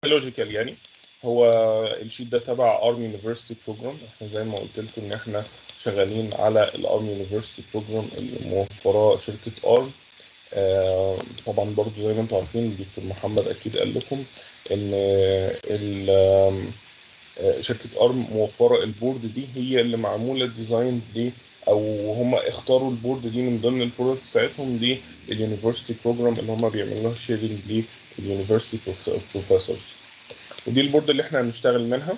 لوجيكال يعني هو الشيت ده تبع ارمي يونيفرسيتي بروجرام احنا زي ما قلت لكم ان احنا شغالين على الارمي يونيفرسيتي بروجرام اللي موفراه شركه ارم آه طبعا برضو زي ما انتم عارفين الدكتور محمد اكيد قال لكم ان شركه ارم موفره البورد دي هي اللي معموله ديزاين دي او هم اختاروا البورد دي من ضمن البرودكتس بتاعتهم لليونيفرسيتي بروجرام اللي هم بيعملوا لها شيرنج لليونيفرسيتي بروفيسورز ودي البورد اللي احنا هنشتغل منها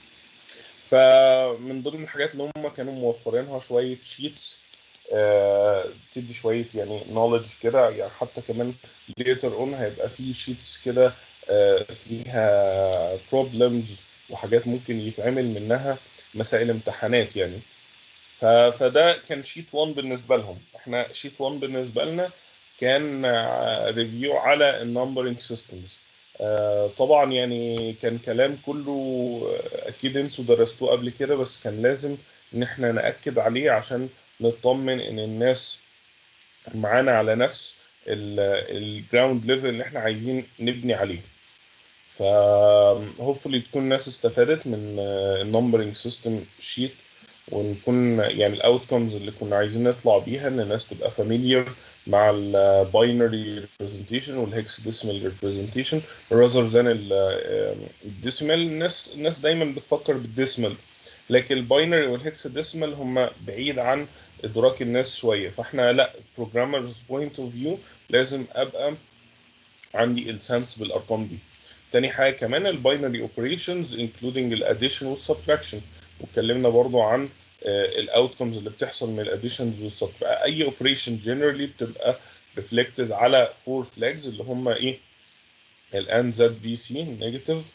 فمن ضمن الحاجات اللي هم كانوا موفرينها شويه شيتس آه تدي شويه يعني نولج كده يعني حتى كمان ليتر اون هيبقى في شيتس كده آه فيها بروبلمز وحاجات ممكن يتعمل منها مسائل امتحانات يعني فده كان شيت 1 بالنسبه لهم احنا شيت 1 بالنسبه لنا كان ريفيو على النمبرنج سيستمز طبعا يعني كان كلام كله اكيد انتوا درستوه قبل كده بس كان لازم ان احنا ناكد عليه عشان نطمن ان الناس معانا على نفس الجراوند ليفل اللي احنا عايزين نبني عليه ف هوبفully تكون الناس استفادت من النمبرنج سيستم شيت ونكون يعني الاوتكمز اللي كنا عايزين نطلع بيها ان الناس تبقى فاميليار مع الباينري ريبريزنتيشن والهكس ديسمال ريبريزنتيشن راذر ذان الديسمال الناس الناس دايما بتفكر بالديسمال لكن الباينري والهكس ديسمال هم بعيد عن ادراك الناس شويه فاحنا لا بروجرامرز بوينت اوف فيو لازم ابقى عندي السنس بالارقام دي تاني حاجه كمان الباينري اوبريشنز انكلودنج الاديشن والسبتراكشن واتكلمنا برضو عن الاوتكمز اللي بتحصل من الاديشنز والسبتراكشن اي اوبريشن جنرالي بتبقى ريفلكتد على فور فلاجز اللي هم ايه الان زد في سي نيجاتيف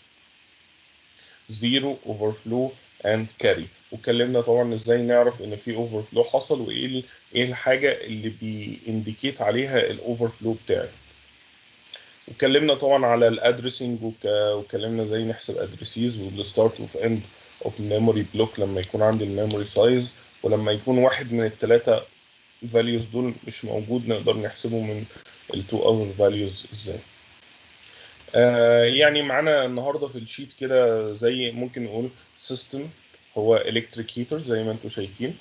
زيرو اوفر فلو اند كاري واتكلمنا طبعا ازاي نعرف ان في اوفر فلو حصل وايه ايه الحاجه اللي بينديكيت عليها الاوفر فلو بتاعي واتكلمنا طبعا على الادرسنج واتكلمنا ازاي نحسب ادرسيز والستارت اوف اند اوف ميموري بلوك لما يكون عندي الميموري سايز ولما يكون واحد من الثلاثه فاليوز دول مش موجود نقدر نحسبه من التو اذر فاليوز ازاي آه يعني معانا النهارده في الشيت كده زي ممكن نقول سيستم هو الكتريك هيتر زي ما انتم شايفين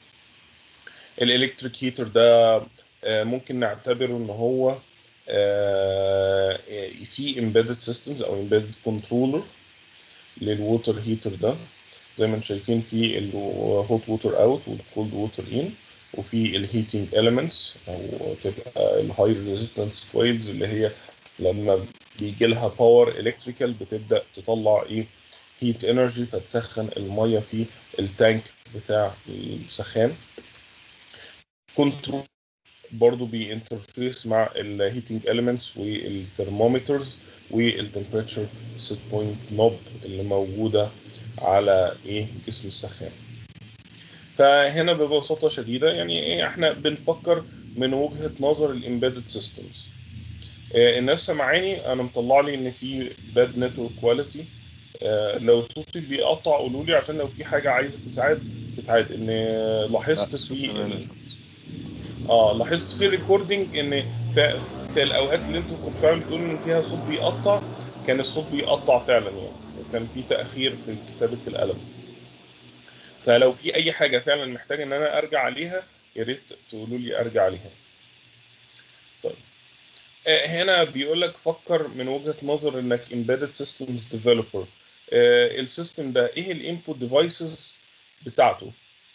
الالكتريك هيتر ده آه ممكن نعتبره ان هو آه في embedded systems او embedded controller للووتر هيتر ده زي ما انتم شايفين في الهوت ووتر اوت والكولد ووتر ان وفي الهيتنج elements او تبقى الهاي ريزيستنس كويلز اللي هي لما بيجي لها باور الكتريكال بتبدا تطلع ايه هيت انرجي فتسخن الميه في التانك بتاع السخان كنترول برضو بينترفيس مع الهيتنج elements والثرمومترز والتمبريتشر سيت بوينت نوب اللي موجوده على ايه جسم السخان فهنا ببساطه شديده يعني ايه احنا بنفكر من وجهه نظر الامبيدد سيستمز الناس سامعاني انا مطلع لي ان في باد نتورك كواليتي لو صوتي بيقطع قولوا لي عشان لو في حاجه عايزه تتعاد تتعاد ان لاحظت في اه لاحظت في الريكوردنج ان في, في الاوقات اللي انتوا كنتوا فعلا بتقولوا ان فيها صوت بيقطع كان الصوت بيقطع فعلا يعني وكان في تاخير في كتابه القلم فلو في اي حاجه فعلا محتاج ان انا ارجع عليها يا ريت تقولوا لي ارجع عليها طيب هنا بيقول لك فكر من وجهه نظر انك embedded systems developer السيستم ده ايه الانبوت ديفايسز بتاعته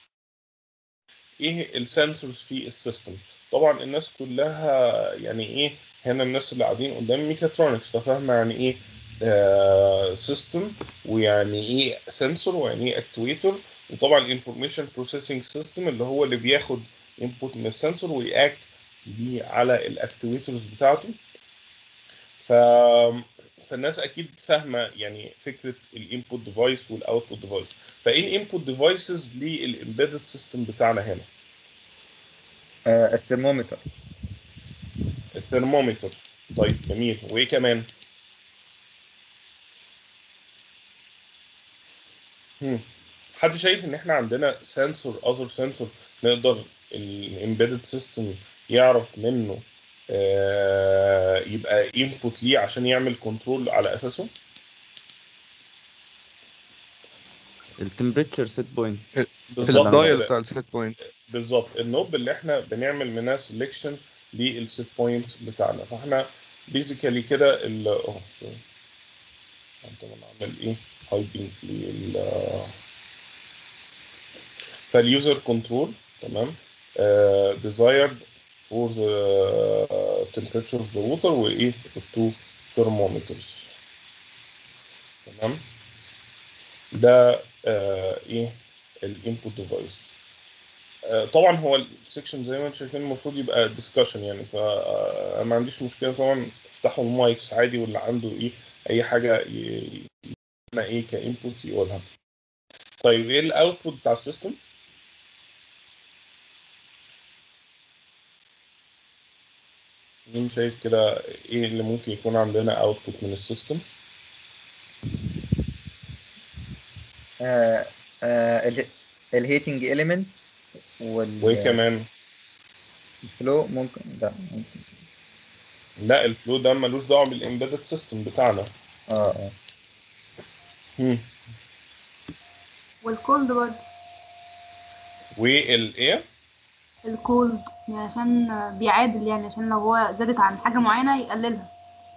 ايه السنسورز في السيستم طبعا الناس كلها يعني ايه هنا الناس اللي قاعدين قدام ميكاترونكس ففاهمه يعني ايه سيستم آه ويعني ايه سنسور ويعني ايه اكتويتر وطبعا الانفورميشن بروسيسنج سيستم اللي هو اللي بياخد انبوت من السنسور وياكت بيه على الاكتويترز بتاعته ف فالناس اكيد فاهمه يعني فكره الانبوت ديفايس والاوتبوت ديفايس فايه الانبوت ديفايسز للامبيدد سيستم بتاعنا هنا آه الثرمومتر الثرمومتر طيب جميل وايه كمان هم. حد شايف ان احنا عندنا سنسور اذر سنسور نقدر الامبيدد سيستم يعرف منه آه يبقى انبوت ليه عشان يعمل كنترول على اساسه التمبريتشر سيت بوينت بالظبط الدايل كده. بتاع السيت بوينت بالظبط النوب اللي احنا بنعمل منها سelection للسيت بوينت بتاعنا فاحنا بيزيكالي كده ال اه سوري طبعا اعمل ايه هايدنج لل فاليوزر كنترول تمام ديزايرد فور ذا temperature of the water وايه التو thermometers تمام ده آه ايه الانبوت ديفايس طبعا هو السكشن زي ما انتم شايفين المفروض يبقى ديسكشن يعني فانا ما عنديش مشكله طبعا افتحوا المايكس عادي واللي عنده ايه اي حاجه ي- انا ايه كانبوت يقولها طيب ايه الاوتبوت بتاع السيستم مين شايف كده ايه اللي ممكن يكون عندنا اوتبوت من السيستم آه آه الهيتنج اليمنت وايه والفلو كمان ممكن لا ممكن لا الفلو ده ملوش دعوه بالامبيدد سيستم بتاعنا اه اه هم. والكولد برضه والايه الكولد يعني عشان بيعادل يعني عشان لو هو زادت عن حاجة معينة يقللها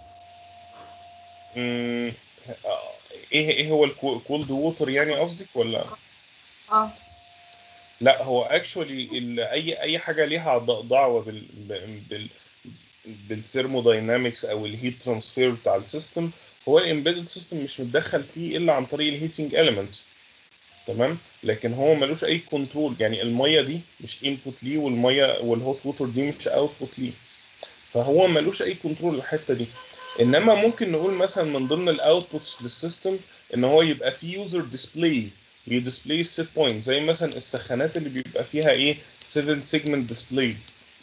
مم، آه، ايه ايه هو الكولد ووتر يعني قصدك ولا اه لا هو اكشولي اي اي حاجه ليها ض- دعوه بال بال بالثيرموداينامكس او الهيت ترانسفير بتاع السيستم هو الامبيدد سيستم مش متدخل فيه الا عن طريق الهيتنج اليمنت تمام لكن هو ملوش اي كنترول يعني الميه دي مش انبوت ليه والميه والهوت ووتر دي مش اوتبوت ليه فهو ملوش اي كنترول الحته دي انما ممكن نقول مثلا من ضمن الاوتبوتس للسيستم ان هو يبقى فيه يوزر ديسبلاي يديسبلاي السيت بوينت زي مثلا السخانات اللي بيبقى فيها ايه 7 سيجمنت ديسبلاي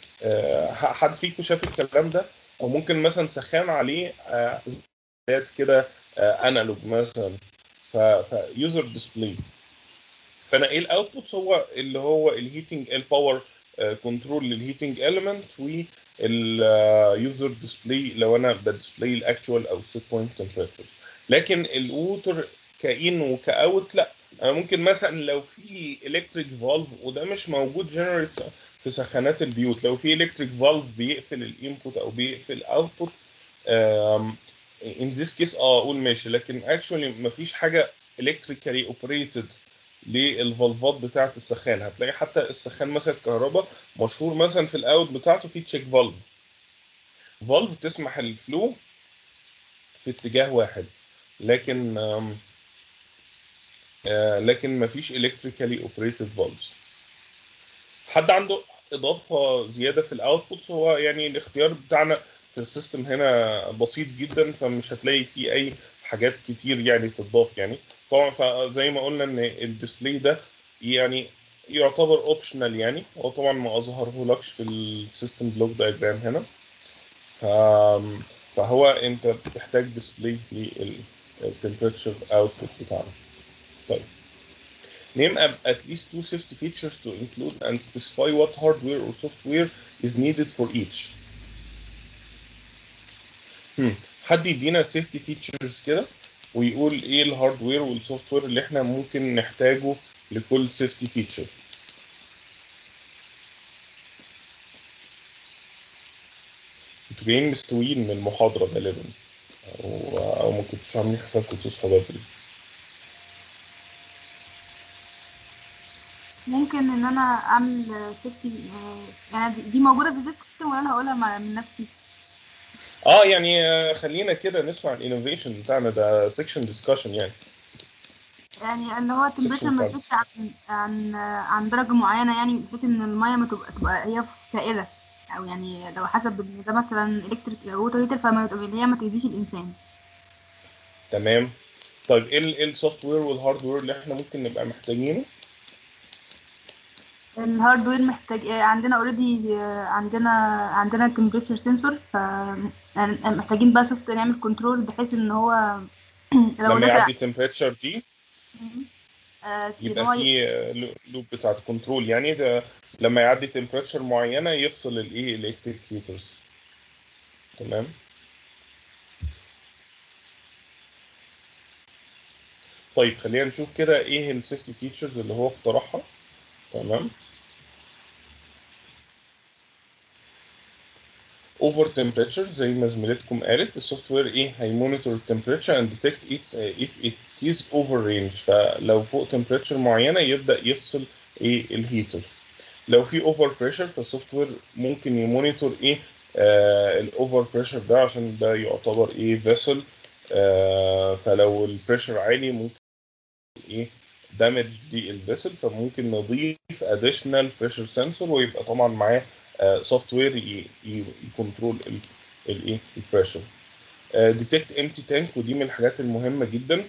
حد فيكم شاف الكلام ده او ممكن مثلا سخان عليه آه، ذات كده انالوج مثلا فيوزر ديسبلاي فانا ايه الاوتبوت هو اللي هو الهيتنج الباور كنترول للهيتنج اليمنت واليوزر ديسبلاي لو انا بديسبلاي الاكشوال او السيت بوينت تمبريتشرز لكن الووتر كاين وكاوت لا انا ممكن مثلا لو في الكتريك فالف وده مش موجود جنرال في سخانات البيوت لو في الكتريك فالف بيقفل الانبوت او بيقفل الاوتبوت ان ذيس كيس اه اقول ماشي لكن اكشولي مفيش حاجه الكتريكالي اوبريتد للفالفات بتاعه السخان هتلاقي حتى السخان مثلا الكهرباء مشهور مثلا في الاوت بتاعته في تشيك فالف فالف تسمح الفلو في اتجاه واحد لكن آم، آه، لكن مفيش الكتريكالي اوبريتد فالفز حد عنده اضافه زياده في الاوتبوتس هو يعني الاختيار بتاعنا في السيستم هنا بسيط جدا فمش هتلاقي فيه اي حاجات كتير يعني تضاف يعني طبعا فزي ما قلنا ان الديسبلاي ده يعني يعتبر اوبشنال يعني هو طبعا ما اظهرهولكش في السيستم بلوك دايجرام هنا ف فهو انت بتحتاج ديسبلاي للتمبريتشر اوتبوت بتاعنا طيب Name ab- at least two safety features to include and specify what hardware or software is needed for each. Hmm. حد يدينا safety features كده ويقول ايه الهاردوير والسوفت وير اللي احنا ممكن نحتاجه لكل safety feature. انتوا جايين مستويين من المحاضرة غالبا او او ما كنتوش عاملين حسابكم تصحوا بدري. ممكن ان انا اعمل سيفتي يعني دي- دي موجودة في السيستم ولا انا هقولها مع- من نفسي اه يعني آه، خلينا كده نسمع الانوفيشن بتاعنا ده سيكشن ديسكشن يعني يعني اللي هو التمبريتشر Section ما five. يزيدش عن عن عن درجة معينة يعني بحيث ان المية ما تبقى تبقى هي سائلة او يعني لو حسب ان ده مثلا الكتريك ووتر هيتر فما تبقى اللي هي ما تأذيش الانسان تمام طيب ايه ال- ايه السوفت وير والهارد وير اللي احنا ممكن نبقى محتاجينه الهاردوير محتاج عندنا اوريدي عندنا عندنا تمبريتشر سنسور ف يعني محتاجين بقى سوفت نعمل كنترول بحيث ان هو لو لما ده يعدي التمبريتشر دي آه، ان يبقى هو في لوب بتاعت كنترول يعني ده لما يعدي تمبريتشر معينه يفصل الايه الكتريك هيترز تمام طيب خلينا نشوف كده ايه السيفتي فيتشرز اللي هو اقترحها تمام اوفر temperature زي ما زميلتكم قالت السوفت وير ايه هيمونيتور التمبريتشر اند ديتكت if it is over range فلو فوق temperature معينه يبدا يفصل ايه الهيتر لو في اوفر بريشر فالسوفت وير ممكن يمونيتور ايه آه الاوفر بريشر ده عشان ده يعتبر ايه فيسل آه فلو البريشر عالي ممكن ايه دامج للفيسل فممكن نضيف اديشنال بريشر سنسور ويبقى طبعا معاه سوفت وير يكنترول الايه البريشر ديتكت امتي تانك ودي من الحاجات المهمه جدا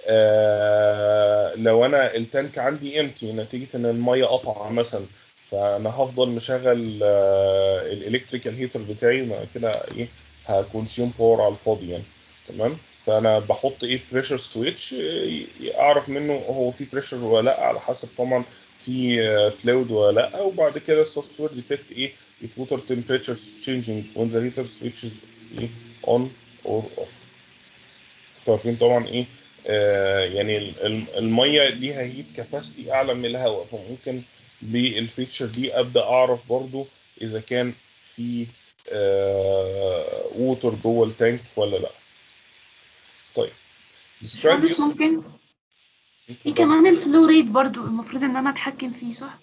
آه لو انا التانك عندي امتي نتيجه ان الميه قطع مثلا فانا هفضل مشغل آه الالكتريكال هيتر بتاعي ما كده ايه هكونسيوم باور على الفاضي يعني تمام فانا بحط ايه بريشر سويتش اعرف منه هو في بريشر ولا لا على حسب طبعا في فلويد ولا لا وبعد كده السوفت وير ديتكت ايه if water temperature changing when the heater switches ايه on or off عارفين طبعا ايه آه يعني الميه ليها هيت كاباسيتي اعلى من الهواء فممكن بالفيتشر دي ابدا اعرف برضو اذا كان في آه ووتر جوه التانك ولا لا طيب باشمهندس ممكن في كمان الفلو ريت برضو المفروض ان انا اتحكم فيه صح؟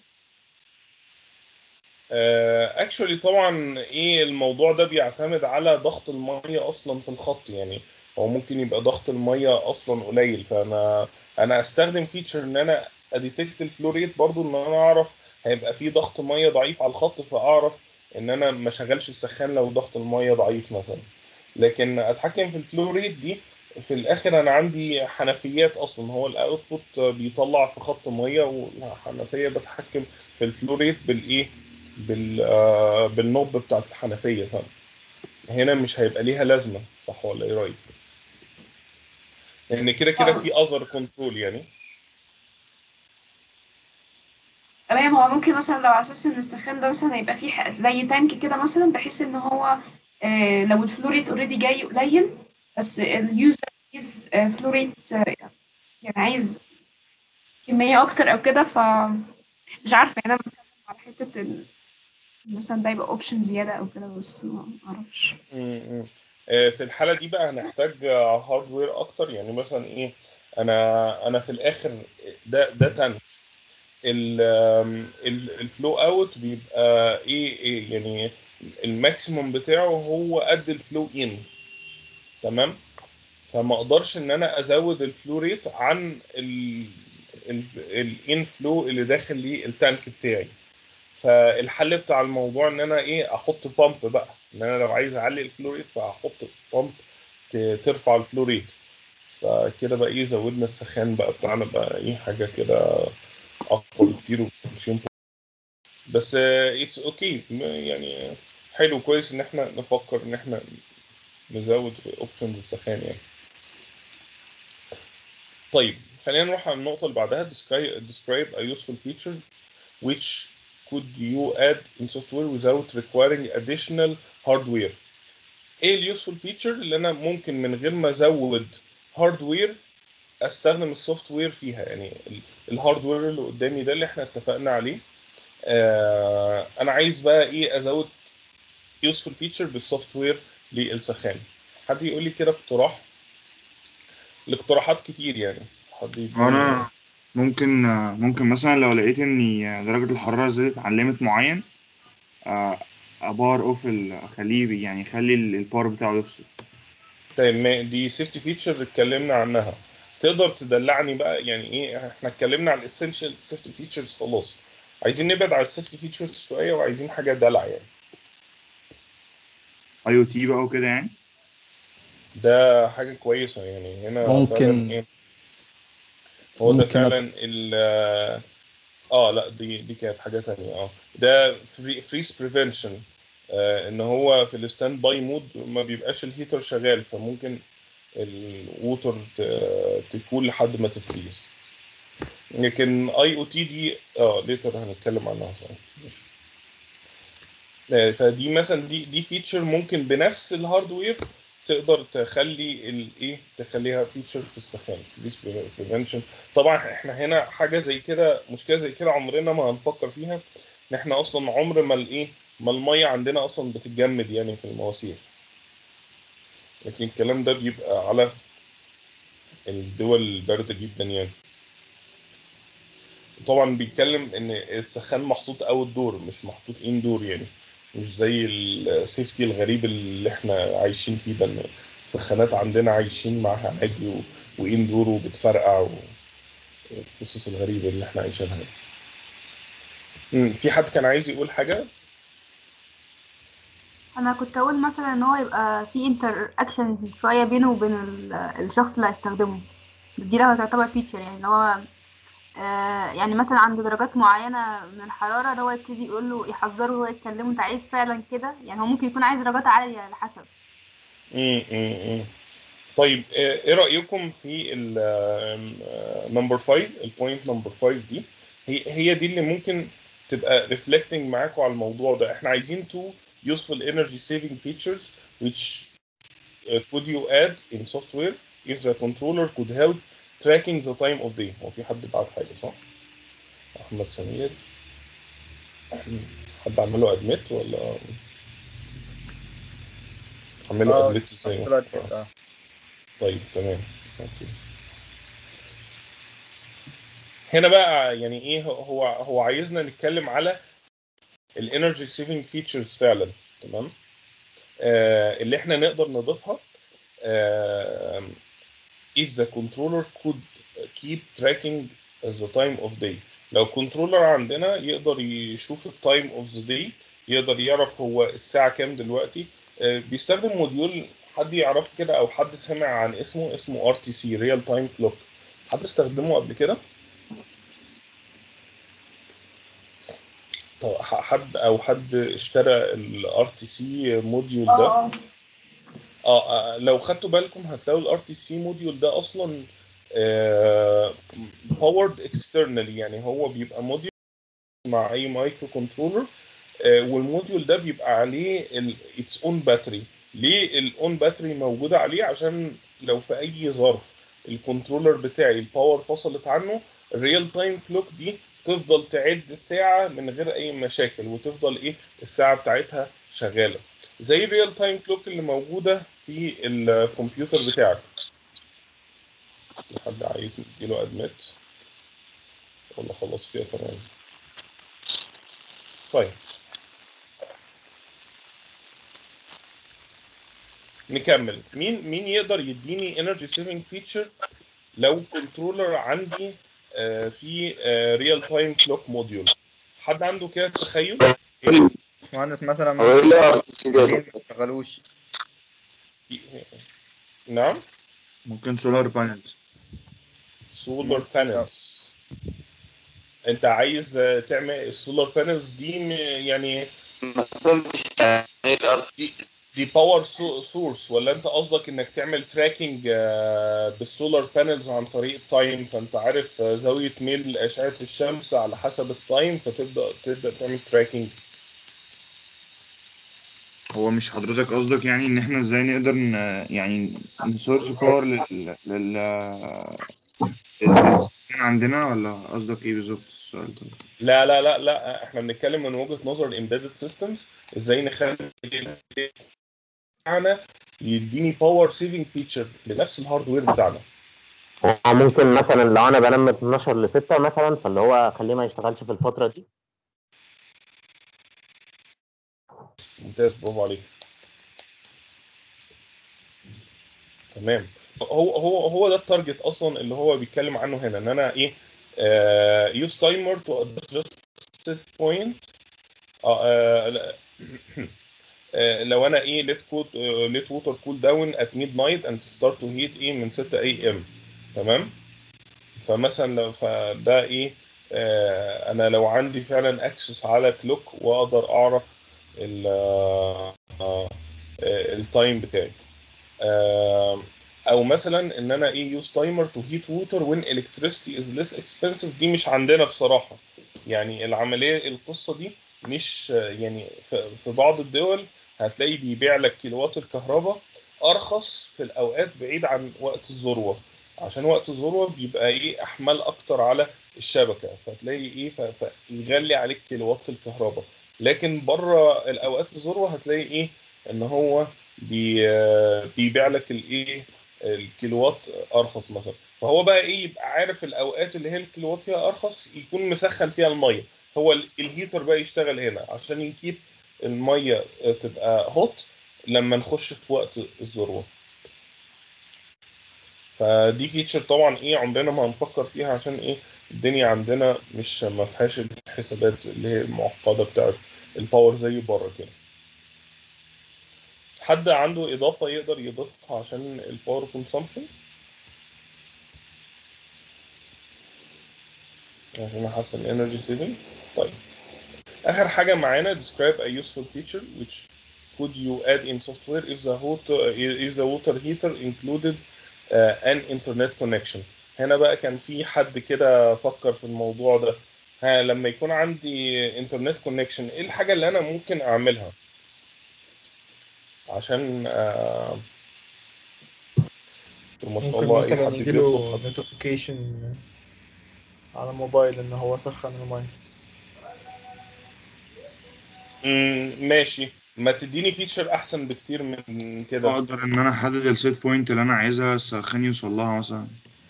اكشولي uh, طبعا ايه الموضوع ده بيعتمد على ضغط الميه اصلا في الخط يعني هو ممكن يبقى ضغط الميه اصلا قليل فانا انا استخدم فيتشر ان انا اديتكت الفلو ريت برضو ان انا اعرف هيبقى في ضغط ميه ضعيف على الخط فاعرف ان انا ما شغلش السخان لو ضغط الميه ضعيف مثلا لكن اتحكم في الفلو ريت دي في الاخر انا عندي حنفيات اصلا هو الاوتبوت بيطلع في خط ميه والحنفيه بتحكم في الفلو ريت بالايه بال آه بالنوب بتاعت الحنفيه فاهم هنا مش هيبقى ليها لازمه صح ولا ايه رايك لان كده كده في اذر كنترول يعني تمام هو ممكن مثلا لو على اساس ان السخان ده مثلا هيبقى فيه زي تانك كده مثلا بحيث ان هو آه لو الفلو ريت اوريدي جاي قليل بس اليوزر عايز فلو ريت يعني عايز كمية أكتر أو كده ف مش عارفة يعني أنا بتكلم على حتة ال... مثلا ده يبقى أوبشن زيادة أو كده بس ما أعرفش في الحالة دي بقى هنحتاج هاردوير أكتر يعني مثلا إيه أنا أنا في الآخر ده ده تانك الفلو اوت بيبقى ايه, إيه يعني الماكسيموم بتاعه هو قد الفلو ان تمام فما اقدرش ان انا ازود الفلو ريت عن الانفلو اللي داخل لي التانك بتاعي فالحل بتاع الموضوع ان انا ايه احط بامب بقى ان انا لو عايز اعلي الفلو ريت فهحط بامب ترفع الفلو ريت فكده بقى ايه زودنا السخان بقى بتاعنا بقى ايه حاجه كده اقوى بكتير بس اتس اوكي يعني حلو كويس ان احنا نفكر ان احنا نزود في اوبشنز السخان يعني طيب خلينا نروح على النقطة اللي بعدها describe, describe a useful feature which could you add in software without requiring additional hardware ايه اليوسفول فيتشر اللي انا ممكن من غير ما ازود هاردوير استخدم السوفت وير فيها يعني الهاردوير اللي قدامي ده اللي احنا اتفقنا عليه آه انا عايز بقى ايه ازود يوسفول فيتشر بالسوفت وير للسخان حد يقول لي كده اقتراح الاقتراحات كتير يعني حد يديني- انا ممكن ممكن مثلا لو لقيت ان درجة الحرارة زادت عن ليميت معين آه، ابار اوف ال- اخليه يعني يخلي ال- الباور بتاعه يفصل طيب ما دي سيفتي فيتشر اتكلمنا عنها تقدر تدلعني بقى يعني ايه احنا اتكلمنا على الاسينشال سيفتي فيتشرز خلاص عايزين نبعد على السيفتي فيتشرز شويه وعايزين حاجه دلع يعني اي او تي بقى وكده يعني ده حاجه كويسه يعني هنا ممكن- فعلا ايه هو ده ممكن أ- فعلا ال اه لا دي دي كانت حاجه تانية اه ده فري فريز بريفنشن آه ان هو في الستاند باي مود ما بيبقاش الهيتر شغال فممكن الووتر تكون لحد ما تفريز لكن اي او تي دي اه ليتر هنتكلم عنها صح ماشي آه، فدي مثلا دي دي فيتشر ممكن بنفس الهاردوير تقدر تخلي الايه تخليها فيتشر في السخان فلوس بريفنشن طبعا احنا هنا حاجه زي كده مشكله زي كده عمرنا ما هنفكر فيها ان احنا اصلا عمر ما الايه ما الميه عندنا اصلا بتتجمد يعني في المواسير لكن الكلام ده بيبقى على الدول البارده جدا يعني طبعا بيتكلم ان السخان محطوط اوت دور مش محطوط ان دور يعني مش زي السيفتي الغريب اللي احنا عايشين فيه ده ان السخانات عندنا عايشين معاها عادي و- وان دور وبتفرقع والقصص الغريبه اللي احنا عايشينها مم، في حد كان عايز يقول حاجه انا كنت اقول مثلا ان هو يبقى في انتر اكشن شويه بينه وبين ال- الشخص اللي هيستخدمه دي لو تعتبر فيتشر يعني اللي هو آه يعني مثلا عند درجات معينه من الحراره اللي هو يبتدي يقول له يحذره وهو يتكلمه انت عايز فعلا كده يعني هو ممكن يكون عايز درجات عاليه على حسب مم، مم، مم. طيب آه، ايه رايكم في النمبر 5 البوينت نمبر 5 دي هي هي دي اللي ممكن تبقى ريفلكتنج معاكم على الموضوع ده احنا عايزين two useful energy saving features which uh, could you add in software if the controller could help tracking the time of day هو في حد بعت حاجه صح؟ احمد سمير حد عمل له ادميت ولا عمل له اه ادميت ازاي؟ طلعت كده اه طيب تمام اوكي هنا بقى يعني ايه هو هو عايزنا نتكلم على الانرجي سيفنج فيتشرز فعلا تمام آه اللي احنا نقدر نضيفها آه if the controller could keep tracking the time of day لو كنترولر عندنا يقدر يشوف التايم اوف ذا داي يقدر يعرف هو الساعة كام دلوقتي آه، بيستخدم موديول حد يعرفه كده او حد سمع عن اسمه اسمه ار تي سي ريال تايم كلوك حد استخدمه قبل كده طب ح- حد او حد اشترى الار تي سي موديول ده اه اه آه، لو خدتوا بالكم هتلاقوا الار تي سي موديول ده اصلا باورد اكسترنالي يعني هو بيبقى موديول مع اي مايكرو كنترولر والموديول ده بيبقى عليه اتس اون باتري ليه الاون باتري موجوده عليه عشان لو في اي ظرف الكنترولر بتاعي الباور فصلت عنه الريال تايم كلوك دي تفضل تعد الساعه من غير اي مشاكل وتفضل ايه الساعه بتاعتها شغاله زي الريال تايم كلوك اللي موجوده في الكمبيوتر بتاعك حد عايز يديله ادمت ولا خلاص كده تمام طيب نكمل مين مين يقدر يديني انرجي سيفنج فيتشر لو كنترولر عندي آه، في ريال تايم كلوك موديول حد عنده كده تخيل مهندس مثلا هو ايه اللي هو ليه ما يشتغلوش نعم ممكن سولار بانلز سولار بانلز انت عايز آه، تعمل السولار بانلز دي م- يعني ما فهمتش يعني ايه الارض دي دي باور سورس ولا انت قصدك انك تعمل تراكنج بالسولار بانلز عن طريق التايم فانت عارف آه، زاويه ميل اشعه الشمس على حسب التايم فتبدا تبدا تعمل تراكنج هو مش حضرتك قصدك يعني ان احنا ازاي نقدر ن... يعني نسورس باور لل لل للسكان عندنا ولا قصدك ايه بالظبط السؤال ده لا لا لا لا احنا بنتكلم من وجهه نظر الامبيدد سيستمز ازاي نخلي بتاعنا يديني باور سيفنج فيتشر بنفس الهاردوير بتاعنا هو ممكن مثلا لو انا بنام من 12 ل 6 مثلا فاللي هو اخليه ما يشتغلش في الفتره دي ممتاز برافو عليك تمام هو هو هو ده التارجت اصلا اللي هو بيتكلم عنه هنا ان انا ايه يوز تايمر تو ادجست سيت بوينت لو انا ايه ليت كود ليت ووتر كول داون ات ميد نايت اند ستارت تو هيت ايه من 6 اي ام تمام فمثلا لو- فده ايه آه، انا لو عندي فعلا اكسس على كلوك واقدر اعرف ال- آه، آه، التايم بتاعي آه، او مثلا ان انا ايه يوز تايمر تو هيت ووتر وين الكتريستي از ليس اكسبنسيف دي مش عندنا بصراحه يعني العمليه القصه دي مش يعني في في بعض الدول هتلاقي بيبيع لك كيلوات الكهرباء ارخص في الاوقات بعيد عن وقت الذروه عشان وقت الذروه بيبقى ايه احمال اكتر على الشبكه فتلاقي ايه ف- فيغلي عليك كيلوات الكهرباء لكن بره الاوقات الذروه هتلاقي ايه ان هو بي بيبيع لك الايه الكيلوات ارخص مثلا فهو بقى ايه يبقى عارف الاوقات اللي هي الكيلوات فيها ارخص يكون مسخن فيها الميه هو ال- الهيتر بقى يشتغل هنا عشان يكيب الميه تبقى هوت لما نخش في وقت الذروه فدي فيتشر طبعا ايه عمرنا ما هنفكر فيها عشان ايه الدنيا عندنا مش ما فيهاش الحسابات اللي هي المعقده بتاعت الباور زي بره كده حد عنده اضافه يقدر يضيفها عشان الباور كونسومشن عشان احسن الانرجي سيفنج طيب اخر حاجه معانا describe a useful feature which could you add in software if the water if the water heater included uh, an internet connection هنا بقى كان في حد كده فكر في الموضوع ده ها لما يكون عندي انترنت كونكشن ايه الحاجه اللي انا ممكن اعملها عشان آه ما شاء ممكن الله اي مثلا حد يجيله بيطلب نوتيفيكيشن على موبايل ان هو سخن الميه مم، ماشي ما تديني فيتشر احسن بكتير من كده اقدر ان انا احدد السيت بوينت اللي انا عايزها السخان يوصل لها مثلا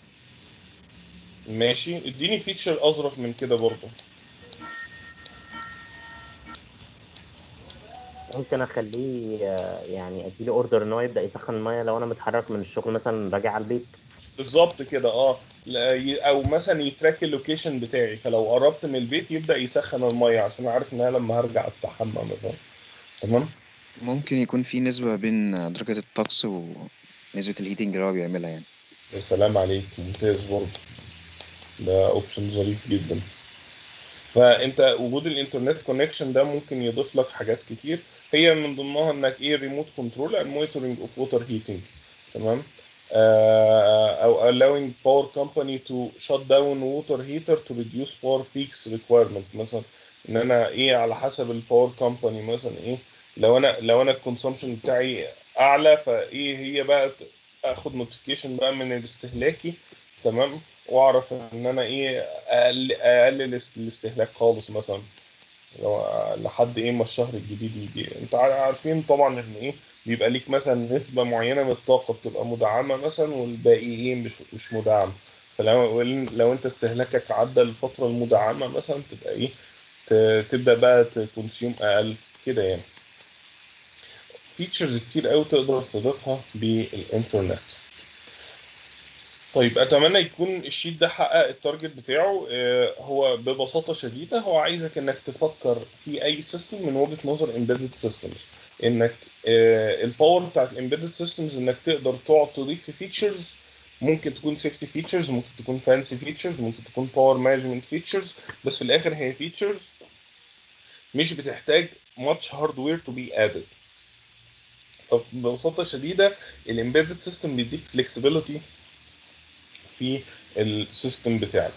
ماشي اديني فيتشر اظرف من كده برضه ممكن اخليه آه، يعني اديله اوردر ان هو يبدا يسخن الميه لو انا متحرك من الشغل مثلا راجع على البيت بالظبط كده اه لا، ي- او مثلا يتراك اللوكيشن بتاعي فلو قربت من البيت يبدا يسخن الميه عشان عارف ان انا لما هرجع استحمى مثلا تمام ممكن يكون في نسبة بين درجة الطقس ونسبة الهيتنج اللي هو بيعملها يعني يا سلام عليك ممتاز برضه ده اوبشن ظريف جدا فانت وجود الانترنت كونكشن ده ممكن يضيف لك حاجات كتير هي من ضمنها انك ايه ريموت كنترول اند مونيتورنج اوف ووتر هيتنج تمام آه، او allowing power company to shut down water heater to reduce power peaks requirement مثلا ان انا ايه على حسب الباور كومباني مثلا ايه لو انا لو انا الكونسومشن بتاعي اعلى فايه هي بقى ت- اخد نوتيفيكيشن بقى من الاستهلاكي تمام واعرف ان انا ايه اقل اقلل است- الاستهلاك خالص مثلا لو لحد ايه ما الشهر الجديد يجي انت عار- عارفين طبعا ان ايه بيبقى ليك مثلا نسبة معينة من الطاقة بتبقى مدعمة مثلا والباقي ايه مش مش مدعم فلو لو انت استهلاكك عدى الفترة المدعمة مثلا تبقى ايه ت- تبدأ بقى تكونسيوم اقل كده يعني فيتشرز كتير قوي تقدر تضيفها بالانترنت طيب اتمنى يكون الشيت ده حقق التارجت بتاعه آه، هو ببساطه شديده هو عايزك انك تفكر في اي سيستم من وجهه نظر امبيدد سيستمز انك آه، الباور بتاعت الامبيدد سيستمز انك تقدر تقعد تضيف في فيتشرز ممكن تكون سيفتي فيتشرز ممكن تكون فانسي فيتشرز ممكن تكون باور مانجمنت فيتشرز بس في الاخر هي فيتشرز مش بتحتاج much hardware to be added فببساطه شديده الامبيدد سيستم بيديك flexibility في السيستم بتاعك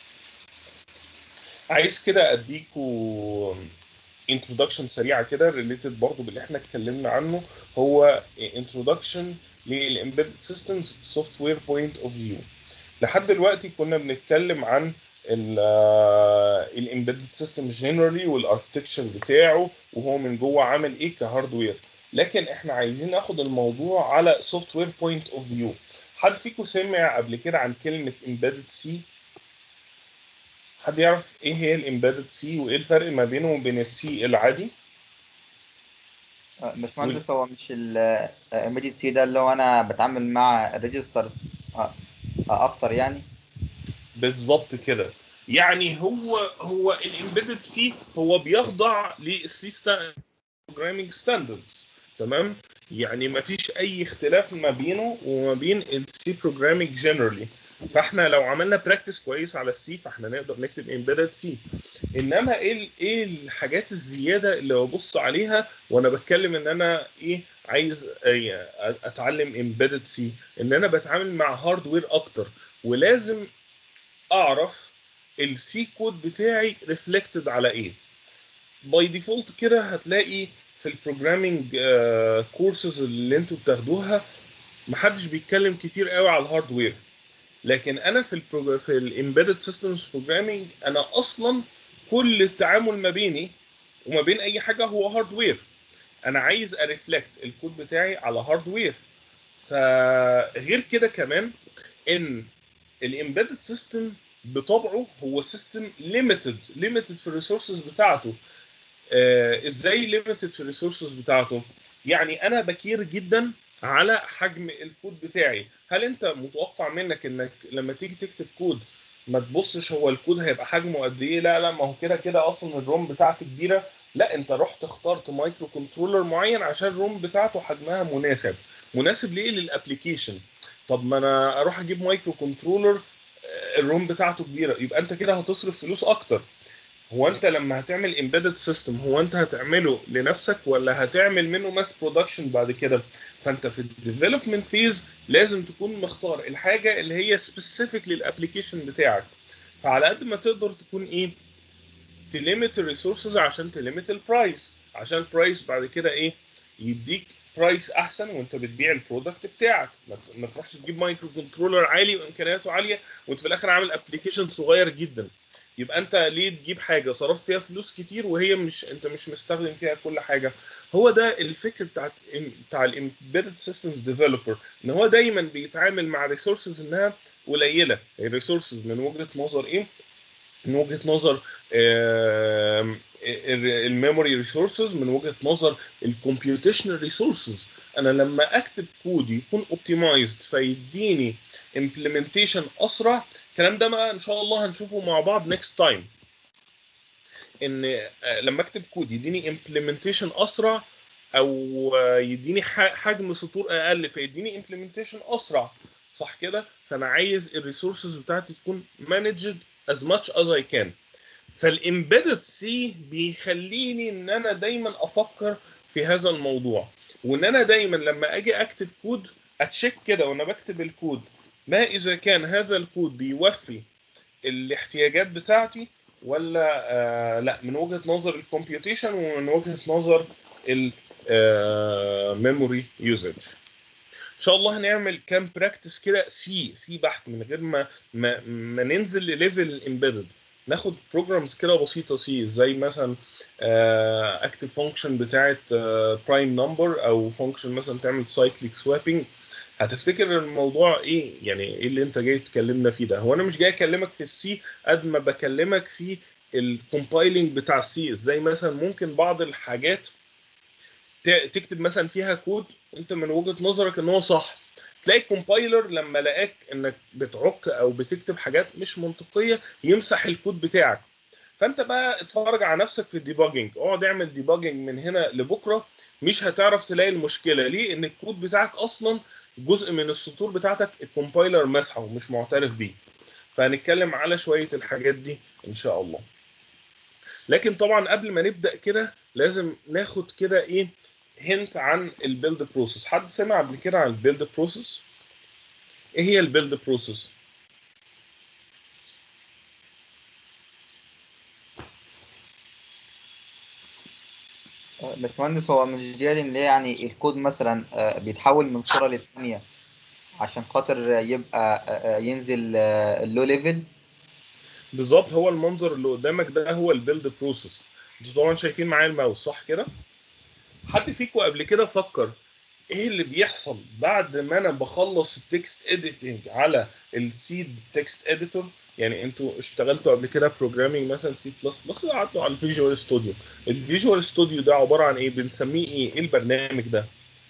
عايز كده اديكوا introduction سريعه كده related برضو باللي احنا اتكلمنا عنه هو introduction للامبيدد سيستمز سوفتوير بوينت اوف فيو لحد دلوقتي كنا بنتكلم عن الامبيدد سيستم جنرالي والاركتكتشر بتاعه وهو من جوه عامل ايه كهاردوير لكن احنا عايزين ناخد الموضوع على سوفت وير بوينت اوف فيو حد فيكم سمع قبل كده عن كلمه امبيدد سي حد يعرف ايه هي الامبيدد سي وايه الفرق ما بينه وبين السي العادي آه، باشمهندس هو مش الامبيدد سي ده اللي هو انا بتعامل مع الريجستر اكتر يعني بالظبط كده يعني هو هو الامبيدد سي هو بيخضع للسي بروجرامينج ستاندردز تمام يعني ما فيش اي اختلاف ما بينه وما بين السي بروجرامينج جنرالي فاحنا لو عملنا براكتس كويس على السي فاحنا نقدر نكتب امبيدد سي انما ايه ال- ايه الحاجات الزياده اللي ببص عليها وانا بتكلم ان انا ايه عايز إيه اتعلم امبيدد سي ان انا بتعامل مع هاردوير اكتر ولازم اعرف السي كود بتاعي ريفلكتد على ايه باي ديفولت كده هتلاقي في البروجرامينج كورسز اللي انتوا بتاخدوها محدش بيتكلم كتير قوي على الهاردوير لكن انا في البرو... في الامبيدد سيستمز بروجرامينج انا اصلا كل التعامل ما بيني وما بين اي حاجه هو هاردوير انا عايز ارفلكت الكود بتاعي على هاردوير فغير كده كمان ان الامبيدد سيستم بطبعه هو سيستم ليميتد ليميتد في الريسورسز بتاعته آه ازاي ليميتد في الريسورسز بتاعته يعني انا بكير جدا على حجم الكود بتاعي هل انت متوقع منك انك لما تيجي تكتب كود ما تبصش هو الكود هيبقى حجمه قد ايه لا لا ما هو كده كده اصلا الروم بتاعتي كبيره لا انت رحت اخترت مايكرو كنترولر معين عشان الروم بتاعته حجمها مناسب مناسب ليه للابلكيشن طب ما انا اروح اجيب مايكرو كنترولر الروم بتاعته كبيره يبقى انت كده هتصرف فلوس اكتر هو انت لما هتعمل امبيدد سيستم هو انت هتعمله لنفسك ولا هتعمل منه ماس برودكشن بعد كده فانت في الديفلوبمنت فيز لازم تكون مختار الحاجه اللي هي سبيسيفيك للابلكيشن بتاعك فعلى قد ما تقدر تكون ايه تليمت الريسورسز عشان تليمت البرايس عشان البرايس بعد كده ايه يديك برايس احسن وانت بتبيع البرودكت بتاعك ما تروحش تجيب مايكرو كنترولر عالي وامكانياته عاليه وانت في الاخر عامل ابلكيشن صغير جدا يبقى انت ليه تجيب حاجه صرفت فيها فلوس كتير وهي مش انت مش مستخدم فيها كل حاجه هو ده الفكر بتاع بتاع الامبيدد سيستمز ديفلوبر ان هو دايما بيتعامل مع ريسورسز انها قليله الريسورسز من وجهه نظر ايه من وجهه نظر الميموري ريسورسز من وجهه نظر الكمبيوتيشنال ريسورسز انا لما اكتب كود يكون اوبتمايزد فيديني امبلمنتيشن اسرع الكلام ده بقى ان شاء الله هنشوفه مع بعض نيكست تايم ان لما اكتب كود يديني امبلمنتيشن اسرع او يديني حجم سطور اقل فيديني امبلمنتيشن اسرع صح كده فانا عايز الريسورسز بتاعتي تكون مانجد as much as I can فالامبيدد سي بيخليني ان انا دايما افكر في هذا الموضوع وان انا دايما لما اجي اكتب كود اتشيك كده وانا بكتب الكود ما اذا كان هذا الكود بيوفي الاحتياجات بتاعتي ولا آه لا من وجهه نظر الكمبيوتيشن ومن وجهه نظر الميموري يوزج ان شاء الله هنعمل كام براكتس كده سي سي بحت من غير ما ما, ما ننزل لليفل الامبيدد ناخد بروجرامز كده بسيطه سي زي مثلا اكتف فانكشن بتاعه برايم نمبر او فانكشن مثلا تعمل سايكليك سوابنج هتفتكر الموضوع ايه يعني ايه اللي انت جاي تكلمنا فيه ده هو انا مش جاي اكلمك في السي قد ما بكلمك في الكومبايلنج بتاع السي ازاي مثلا ممكن بعض الحاجات تكتب مثلا فيها كود انت من وجهه نظرك ان هو صح تلاقي الكومبايلر لما لقاك انك بتعك او بتكتب حاجات مش منطقيه يمسح الكود بتاعك فانت بقى اتفرج على نفسك في الديباجنج اقعد اعمل ديباجنج من هنا لبكره مش هتعرف تلاقي المشكله ليه ان الكود بتاعك اصلا جزء من السطور بتاعتك الكومبايلر مسحه ومش معترف بيه فهنتكلم على شويه الحاجات دي ان شاء الله لكن طبعا قبل ما نبدا كده لازم ناخد كده ايه هنت عن البيلد بروسيس حد سمع قبل كده عن البيلد بروسيس ايه هي البيلد بروسيس باشمهندس هو مش دي اللي هي يعني الكود مثلا بيتحول من صورة للتانية عشان خاطر يبقى ينزل اللو ليفل بالظبط هو المنظر اللي قدامك ده هو البيلد بروسيس انتوا طبعا شايفين معايا الماوس صح كده حد فيكم قبل كده فكر ايه اللي بيحصل بعد ما انا بخلص التكست اديتنج على السي تكست اديتور يعني انتوا اشتغلتوا قبل كده بروجرامينج مثلا سي بلس بلس قعدتوا على الفيجوال ستوديو الفيجوال ستوديو ده عباره عن ايه بنسميه ايه ايه البرنامج ده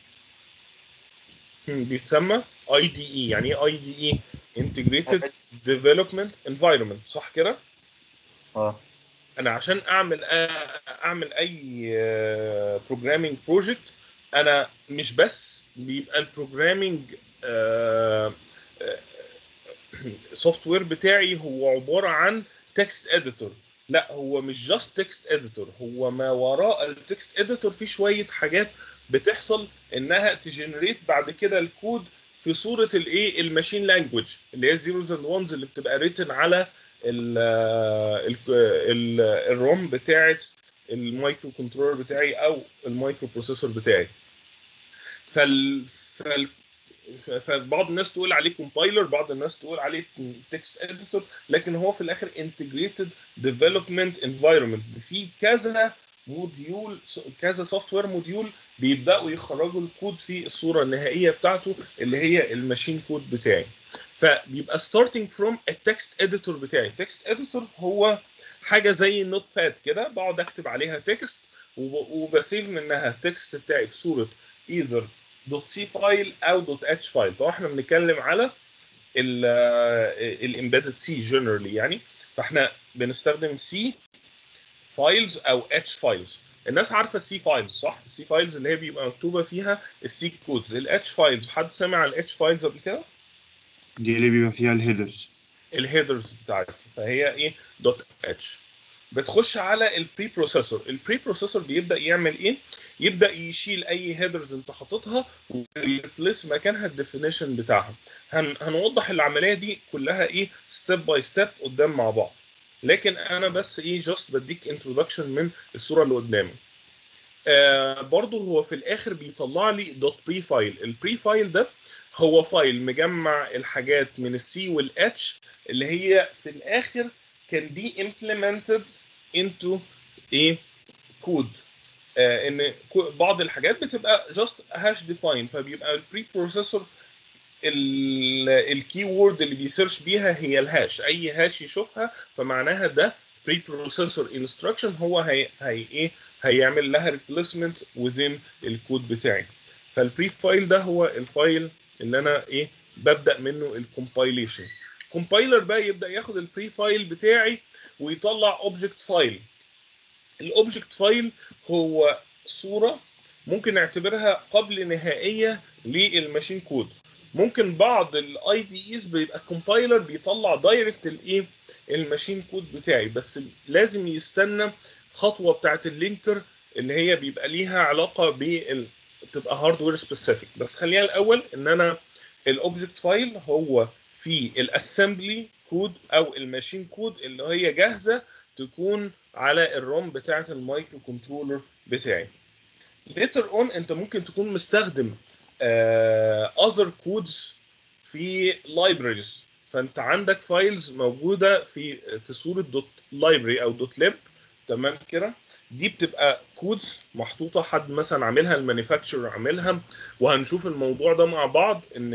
بيتسمى اي دي اي يعني ايه اي دي اي انتجريتد ديفلوبمنت انفايرمنت صح كده اه انا عشان اعمل اعمل اي بروجرامينج بروجكت انا مش بس بيبقى البروجرامينج سوفت وير بتاعي هو عباره عن تكست اديتور لا هو مش جاست تكست اديتور هو ما وراء التكست اديتور في شويه حاجات بتحصل انها تجنريت بعد كده الكود في صوره الايه الماشين لانجوج اللي هي زيروز اند وانز اللي بتبقى ريتن على ال ال ال الروم بتاعه المايكرو كنترولر بتاعي او المايكرو بروسيسور بتاعي فال, فال... ف- فبعض الناس تقول عليه كومبايلر بعض الناس تقول عليه تكست اديتور لكن هو في الاخر انتجريتد ديفلوبمنت انفايرمنت في كذا موديول كذا سوفت وير موديول بيبداوا يخرجوا الكود في الصوره النهائيه بتاعته اللي هي الماشين كود بتاعي فبيبقى starting from التكست اديتور بتاعي التكست اديتور هو حاجه زي النوت باد كده بقعد اكتب عليها تكست وبسيف منها التكست بتاعي في صوره either دوت سي فايل او دوت اتش فايل طبعا احنا بنتكلم على الامبيدد سي جنرالي يعني فاحنا بنستخدم سي فايلز او اتش فايلز الناس عارفه السي فايلز صح السي فايلز اللي هي بيبقى مكتوبه فيها السي كودز الاتش فايلز حد سمع عن الاتش فايلز قبل كده دي اللي بيبقى فيها الهيدرز الهيدرز بتاعتي فهي ايه دوت اتش بتخش على البري بروسيسور البري بروسيسور بيبدا يعمل ايه يبدا يشيل اي هيدرز انت حاططها ويريبليس مكانها الديفينيشن بتاعها هن هنوضح العمليه دي كلها ايه ستيب باي ستيب قدام مع بعض لكن انا بس ايه جاست بديك انترودكشن من الصوره اللي قدامي آه برضه هو في الاخر بيطلع لي دوت بري فايل البري فايل ده هو فايل مجمع الحاجات من السي والاتش اللي هي في الاخر كان دي implemented into ايه كود آه ان كو- بعض الحاجات بتبقى just hash define فبيبقى البري بروسيسور الكي وورد اللي بيسيرش بيها هي الهاش اي هاش يشوفها فمعناها ده بري بروسيسور انستراكشن هو هي هي ايه هيعمل لها ريبليسمنت within الكود بتاعي فالبري فايل ده هو الفايل اللي انا ايه ببدا منه الكومبايليشن الكومبايلر بقى يبدا ياخد البري فايل بتاعي ويطلع اوبجكت فايل الاوبجكت فايل هو صوره ممكن نعتبرها قبل نهائيه للماشين كود ممكن بعض الاي دي ايز بيبقى كومبايلر بيطلع دايركت الايه الماشين كود بتاعي بس لازم يستنى خطوه بتاعت اللينكر اللي هي بيبقى ليها علاقه بال تبقى هاردوير سبيسيفيك بس خلينا الاول ان انا الاوبجكت فايل هو في الاسمبلي كود او الماشين كود اللي هي جاهزه تكون على الروم بتاعه المايكرو كنترولر بتاعي later on انت ممكن تكون مستخدم uh, other codes في libraries فانت عندك فايلز موجوده في في صوره دوت لايبرري او دوت ليب تمام كده دي بتبقى كودز محطوطه حد مثلا عاملها المانيفاكتشر عاملها وهنشوف الموضوع ده مع بعض ان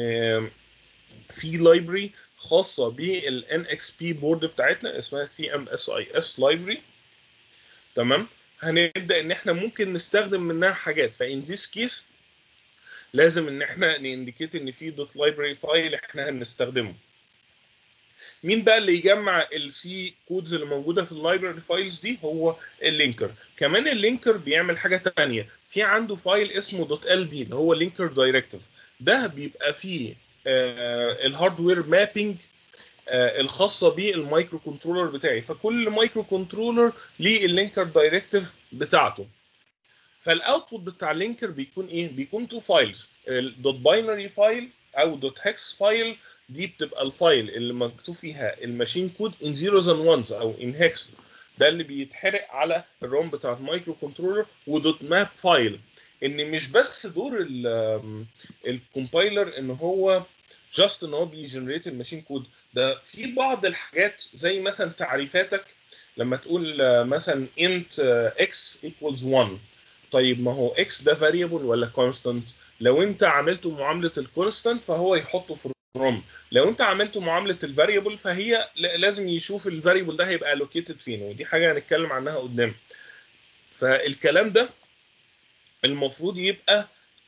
في لايبرري خاصه بالان اكس بي بورد بتاعتنا اسمها سي ام اس اي اس لايبرري تمام هنبدا ان احنا ممكن نستخدم منها حاجات فان ذيس كيس لازم ان احنا نindicate ان في دوت لايبرري فايل احنا هنستخدمه مين بقى اللي يجمع السي كودز اللي موجوده في اللايبرري فايلز دي هو اللينكر كمان اللينكر بيعمل حاجه تانية في عنده فايل اسمه دوت ال دي اللي هو لينكر دايركتيف ده بيبقى فيه آه الهاردوير مابينج آه الخاصه بالمايكرو كنترولر بتاعي فكل مايكرو كنترولر ليه اللينكر دايركتيف بتاعته فالاوتبوت بتاع اللينكر بيكون ايه بيكون تو فايلز دوت باينري فايل او دوت هكس فايل دي بتبقى الفايل اللي مكتوب فيها الماشين كود ان زيروز اند وانز او ان هكس ده اللي بيتحرق على الروم بتاع المايكرو كنترولر ودوت ماب فايل ان مش بس دور الكومبايلر ان هو جاست ان هو بيجنريت الماشين كود ده في بعض الحاجات زي مثلا تعريفاتك لما تقول مثلا int x equals 1 طيب ما هو x ده variable ولا constant لو انت عملته معامله الكونستانت فهو يحطه في الروم لو انت عملته معامله الفاريبل فهي لازم يشوف الفاريبل ده هيبقى الوكيتد فين ودي حاجه هنتكلم عنها قدام فالكلام ده المفروض يبقى